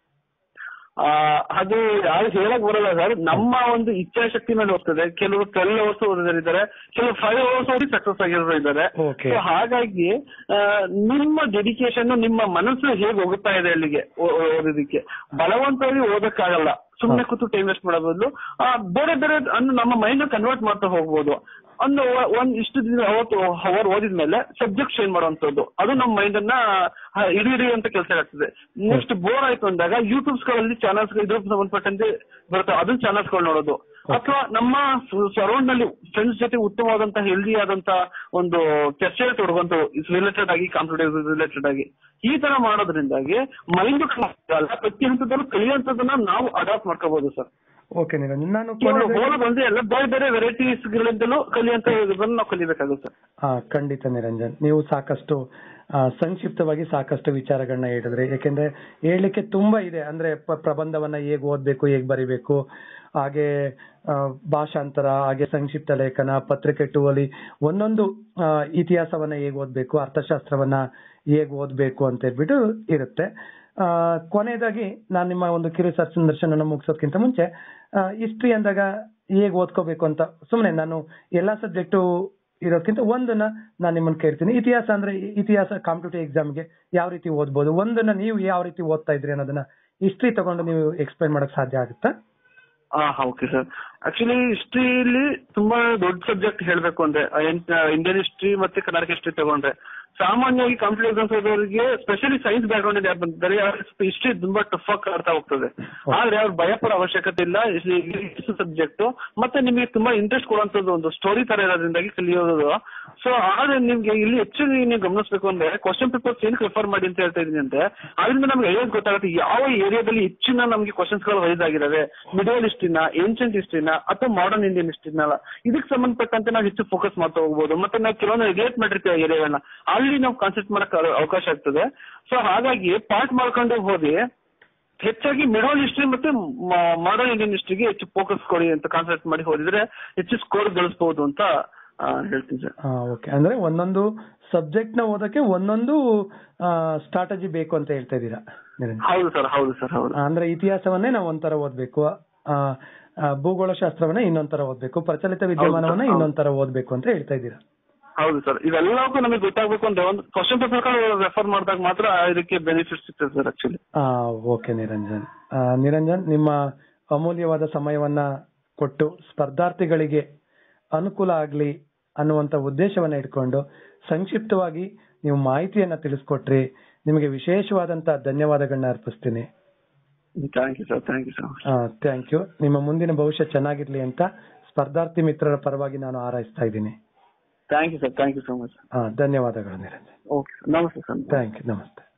ಆ, ಅದು ಯಾರು ಹೇಳಕ್ ಬರಲ್ಲ ಸರ್ ನಮ್ಮ ಒಂದು ಇಚ್ಛಾಶಕ್ತಿ ಮೇಲೆ ಹೋಗ್ತದೆ ಕೆಲವರು ಟ್ವೆಲ್ ಅವರ್ಸ್ ಓದಿದ್ದಾರೆ ಕೆಲವರು ಫೈವ್ ಅವರ್ಸ್ ಓದಿ ಸಕ್ಸಸ್ ಆಗಿರೋರು ಇದ್ದಾರೆ Okay. So ಹಾಗಾಗಿ ಆ, ನಿಮ್ಮ ಡೆಡಿಕೇಶನ್ ನಿಮ್ಮ ಮನಸ್ಸು ಹೇಗೆ ಹೋಗುತ್ತಾ ಇದೆ ಅಲ್ಲಿಗೆ ಓ- ಓದೋದಕ್ಕೆ ಬಲವಂತವಾಗಿ ಓದಕ್ಕಾಗಲ್ಲ ಸುಮ್ನೆ ಕೂತು ಟೈಮ್ ವೇಸ್ಟ್ ಮಾಡೋ ಬದಲು ಆ, ಬೇರೆ ಬೇರೆ ಅನ್ನು ನಮ್ಮ ಮೈಂಡ್ ಕನ್ವರ್ಟ್ ಮಾಡ್ತಾ ಹೋಗ್ಬೋದು ಒಂದು ಒಂದ್ ಇಷ್ಟು ದಿನ ಅವತ್ತು ಅವರ್ ಓದಿದ್ಮೇಲೆ ಸಬ್ಜೆಕ್ಟ್ ಚೇಂಜ್ ಮಾಡುವಂತದ್ದು ಅದು ನಮ್ಮ ಮೈಂಡ್ ಅನ್ನ ಆ, ಹಿಡಿ ಹಿಡಿಯುವಂತ ಕೆಲಸ ಆಗ್ತದೆ ನೆಕ್ಸ್ಟ್ ಬೋರ್ ಆಯ್ತು ಅಂದಾಗ ಯೂಟ್ಯೂಬ್ಸ್ ಗಳಲ್ಲಿ ಚಾನಲ್ಸ್ ಇದ್ರ ಸಂಬಂಧಪಟ್ಟಂತೆ ಬರ್ತವೆ ಅದನ್ನ ಚಾನಲ್ಸ್ ಗಳು ನೋಡೋದು ಅಥವಾ ನಮ್ಮ ಸರೌಂಡ್ ನಲ್ಲಿ ಫ್ರೆಂಡ್ಸ್ ಜೊತೆ ಉತ್ತಮವಾದಂತ ಹೆಲ್ದಿ ಆದಂತ ಒಂದು ಚರ್ಚೆ ತೊಡಗುವಂತ ರಿಲೇಟೆಡ್ ಆಗಿ ಕಾಂಪಿಟೇಟಿವ್ ರಿಲೇಟೆಡ್ ಆಗಿ ಈ ತರ ಮಾಡೋದ್ರಿಂದಾಗಿ ಮೈಂಡ್ ಪ್ರತಿ ಹಂತದಲ್ಲೂ ಕಲಿಯುವಂತದನ್ನ ನಾವು ಅಡಾಪ್ಟ್ ಮಾಡ್ಕೋಬಹುದು ಸರ್ ಓಕೆ ನಿರಂಜನ್ ನಾನು ಕೇವಲ ಕೊನೆಯದಾಗಿ- ಓದೋದು ಒಂದೇ ಅಲ್ಲ ಬೇರೆ ಬೇರೆ ವೆರೈಟೀಸ್ ಗಳಿಂದಲೂ ಕಲಿಯುವಂತ ಇದನ್ನ ನಾವು ಕಲಿಬೇಕಾಗುತ್ತೆ ಸರ್ ಆ, ಖಂಡಿತ ನಿರಂಜನ್ ನೀವು ಸಾಕಷ್ಟು ಆ, ಸಂಕ್ಷಿಪ್ತವಾಗಿ ಸಾಕಷ್ಟು ವಿಚಾರಗಳನ್ನ ಹೇಳಿದ್ರಿ ಯಾಕೆಂದ್ರೆ ಹೇಳಲಿಕ್ಕೆ ತುಂಬಾ ಇದೆ ಅಂದ್ರೆ ಪ- ಪ್ರಬಂಧವನ್ನ ಹೇಗ್ ಓದ್ಬೇಕು ಹೇಗ್ ಬರಿಬೇಕು ಹಾಗೆ ಆ, ಭಾಷಾಂತರ ಹಾಗೆ ಸಂಕ್ಷಿಪ್ತ ಲೇಖನ ಪತ್ರಿಕೆ ಟೂ ಅಲ್ಲಿ ಒಂದೊಂದು ಆ, ಇತಿಹಾಸವನ್ನ ಹೇಗ್ ಓದ್ಬೇಕು ಅರ್ಥಶಾಸ್ತ್ರವನ್ನ ಹೇಗ್ ಓದ್ಬೇಕು ಅಂತ ಹೇಳ್ಬಿಟ್ಟು ಇರುತ್ತೆ ಆ, ಕೊನೆಯದಾಗಿ ನಾನು ನಿಮ್ಮ ಒಂದು ಕಿರು ಸಂದರ್ಶನ ಮುಗಿಸೋದ್ಕಿಂತ ಮುಂಚೆ ಹಿಸ್ಟ್ರಿ ಅಂದಾಗ ಹೇಗ್ ಓದ್ಕೋಬೇಕು ಅಂತ ಸುಮ್ನೆ ನಾನು ಎಲ್ಲಾ ಸಬ್ಜೆಕ್ಟು ಇರೋದ್ಕಿಂತ ಒಂದನ್ನ ನಾನು ನಿಮ್ಮನ್ನ ಕೇಳ್ತೀನಿ ಇತಿಹಾಸ ಅಂದ್ರೆ ಇ- ಇತಿಹಾಸ ಕಾಂಪಿಟೇಟಿವ್ ಎಕ್ಸಾಮ್ಗೆ ಯಾವ ರೀತಿ ಓದ್ಬೋದು ಒಂದನ್ನ ನೀವು ಯಾವ ರೀತಿ ಓದ್ತಾ ಇದ್ರಿ ಅನ್ನೋದನ್ನ ಹಿಸ್ಟ್ರಿ ತಗೊಂಡು ನೀವು ಎಕ್ಸ್ಪ್ಲೈನ್ ಮಾಡಕ್ ಸಾಧ್ಯ ಆಗುತ್ತಾ ಹಾ ಓಕೆ ಸರ್ ಆಕ್ಚುಲಿ ಹಿಸ್ಟ್ರಿಲಿ ತುಂಬಾ ದೊಡ್ಡ ಸಬ್ಜೆಕ್ಟ್ ಹೇಳ್ಬೇಕು ಅಂದ್ರೆ ಇಂಡಿಯನ್ ಹಿಸ್ಟ್ರಿ ಮತ್ತೆ ಕರ್ನಾಟಕ ಹಿಸ್ಟ್ರಿ ತಗೊಂಡ್ರೆ ಸಾಮಾನ್ಯವಾಗಿ ಕಾಂಪಿಟೇಟಿವ್ ಎಕ್ಸಾಮ್ಸ್ ಓದೋರಿಗೆ ಸ್ಪೆಷಲಿ ಸೈನ್ಸ್ ಬ್ಯಾಕ್ ಗ್ರೌಂಡ್ ಇದೆ ಬಂದರೆ ಹಿಸ್ಟ್ರಿ ತುಂಬಾ ಟಫ್ ಆಗಿ ಕಾಡ್ತಾ ಹೋಗ್ತದೆ ಆದ್ರೆ ಅವ್ರು ಭಯ ಪಡೋ ಅವಶ್ಯಕತೆ ಇಲ್ಲ ಸಬ್ಜೆಕ್ಟ್ ಮತ್ತೆ ನಿಮಗೆ ತುಂಬಾ ಇಂಟ್ರೆಸ್ಟ್ ಕೊಡುವಂತದ್ದು ಒಂದು ಸ್ಟೋರಿ ತರ ಇರೋದ್ರಿಂದಾಗಿ ಕಲಿಯೋದು ಸೊ ಆದ್ರೆ ನಿಮ್ಗೆ ಇಲ್ಲಿ ಹೆಚ್ಚು ನೀವು ಗಮನಿಸಬೇಕು ಅಂದ್ರೆ ಕ್ವಶನ್ ಪೇಪರ್ಸ್ ಏನಕ್ಕೆ ರೆಫರ್ ಮಾಡಿ ಅಂತ ಹೇಳ್ತಾ ಇದೀನಿ ಅಂದ್ರೆ ಅದರಿಂದ ನಮ್ಗೆ ಐಡಿಯಾಸ್ ಗೊತ್ತಾಗುತ್ತೆ ಯಾವ ಏರಿಯಾದಲ್ಲಿ ಹೆಚ್ಚಿನ ನಮ್ಗೆ ಕ್ವಶನ್ಸ್ ಗಳು ರೈಸ್ ಆಗಿದಾವೆ ಮಿಡಲ್ ಹಿಸ್ಟ್ರಿನ ಏನ್ಷಂಟ್ ಹಿಸ್ಟ್ರಿನ ಅಥವಾ ಮಾಡರ್ನ್ ಇಂಡಿಯನ್ ಹಿಸ್ಟ್ರಿನ ಇದಕ್ಕೆ ಸಂಬಂಧಪಟ್ಟಂತೆ ನಾವು ಹೆಚ್ಚು ಫೋಕಸ್ ಮಾಡ್ತಾ ಹೋಗ್ಬೋದು ಮತ್ತೆ ನಾವು ಕೆಲವೊಂದು ರಿಲೇಟ್ ಮಾಡಿರ್ತೀವಿ ಏರಿಯಾಗಳನ್ನ ಅಲ್ಲಿ ನಾವು ಕಾನ್ಸೆಪ್ಟ್ ಮಾಡಕ್ ಅವಕಾಶ ಆಗ್ತದೆ ಸೊ ಹಾಗಾಗಿ ಪಾರ್ಟ್ ಮಾಡ್ಕೊಂಡು ಹೋಗಿ ಹೆಚ್ಚಾಗಿ ಮಿಡಲ್ ಹಿಸ್ಟ್ರಿ ಮತ್ತೆ ಮಾಡರ್ನ್ ಇಂಡಿಯನ್ ಹಿಸ್ಟ್ರಿಗೆ ಹೆಚ್ಚು ಫೋಕಸ್ ಕೊಡಿ ಅಂತ ಕಾನ್ಸೆಪ್ಟ್ ಮಾಡಿ ಹೋದಿದ್ರೆ ಹೆಚ್ಚು ಸ್ಕೋರ್ ಗಳಿಸಬಹುದು ಅಂತ ಆ, ಹೇಳ್ತೀನಿ ಸರ್ ಓಕೆ ಅಂದ್ರೆ ಒಂದೊಂದು ಸಬ್ಜೆಕ್ಟ್ ನ ಓದಕ್ಕೆ ಒಂದೊಂದು ಸ್ಟ್ರಾಟಜಿ ಬೇಕು ಅಂತ ಹೇಳ್ತಾ ಇದ್ದೀರಾ ನಿರಂಜನ್ ಹೌದು ಸರ್ ಹೌದು ಸರ್ ಹೌದು ಅಂದ್ರೆ ಇತಿಹಾಸವನ್ನೇ ನಾವು ಒಂಥರ ಓದ್ಬೇಕು ಆ, ಆ, ಭೂಗೋಳ ಶಾಸ್ತ್ರವನ್ನ ಇನ್ನೊಂಥರ ಓದ್ಬೇಕು ಪ್ರಚಲಿತ ವಿದ್ಯಮಾನವನ್ನ ಹೌದು. ಇನ್ನೊಂಥರ ಓದ್ಬೇಕು ಅಂತ ಹೇಳ್ತಾ ಇದ್ದೀರಾ ಹೌದು ಸರ್ ಇದೆಲ್ಲಕ್ಕೂ ನಮಗೆ ಗೊತ್ತಾಗಬೇಕು ಅಂದ್ರೆ ಒಂದು ಕ್ವಶನ್ ಪೇಪರ್ ರೆಫರ್ ಮಾಡಿದಾಗ ಮಾತ್ರ ಇದಕ್ಕೆ ಬೆನಿಫಿಟ್ ಸಿಗ್ತದೆ ಸರ್ ಆಕ್ಚುಲಿ ಆ ಓಕೆ ನಿರಂಜನ್ ಆ, ನಿರಂಜನ್ ನಿಮ್ಮ ಅಮೂಲ್ಯವಾದ ಸಮಯವನ್ನ ಕೊಟ್ಟು ಸ್ಪರ್ಧಾರ್ಥಿಗಳಿಗೆ ಅನುಕೂಲ ಆಗ್ಲಿ ಅನ್ನುವಂತ ಉದ್ದೇಶವನ್ನ ಇಟ್ಕೊಂಡು ಸಂಕ್ಷಿಪ್ತವಾಗಿ ನೀವು ಮಾಹಿತಿಯನ್ನ ತಿಳಿಸ್ಕೊಟ್ರಿ ನಿಮಗೆ ವಿಶೇಷವಾದಂತ ಧನ್ಯವಾದಗಳನ್ನ ಅರ್ಪಿಸ್ತೀನಿ thank you sir thank you sir thank you ನಿಮ್ಮ ಮುಂದಿನ ಭವಿಷ್ಯ ಚೆನ್ನಾಗಿರ್ಲಿ ಅಂತ ಸ್ಪರ್ಧಾರ್ಥಿ ಮಿತ್ರರ ಪರವಾಗಿ ನಾನು ಹಾರೈಸ್ತಾ ಇದ್ದೀನಿ thank you sir thank you so much ಆ, ಧನ್ಯವಾದಗಳು ನಿರಂಜನ್ ಓಕೆ ನಮಸ್ತೆ ಸರ್ ಥ್ಯಾಂಕ್ ಯು ನಮಸ್ತೆ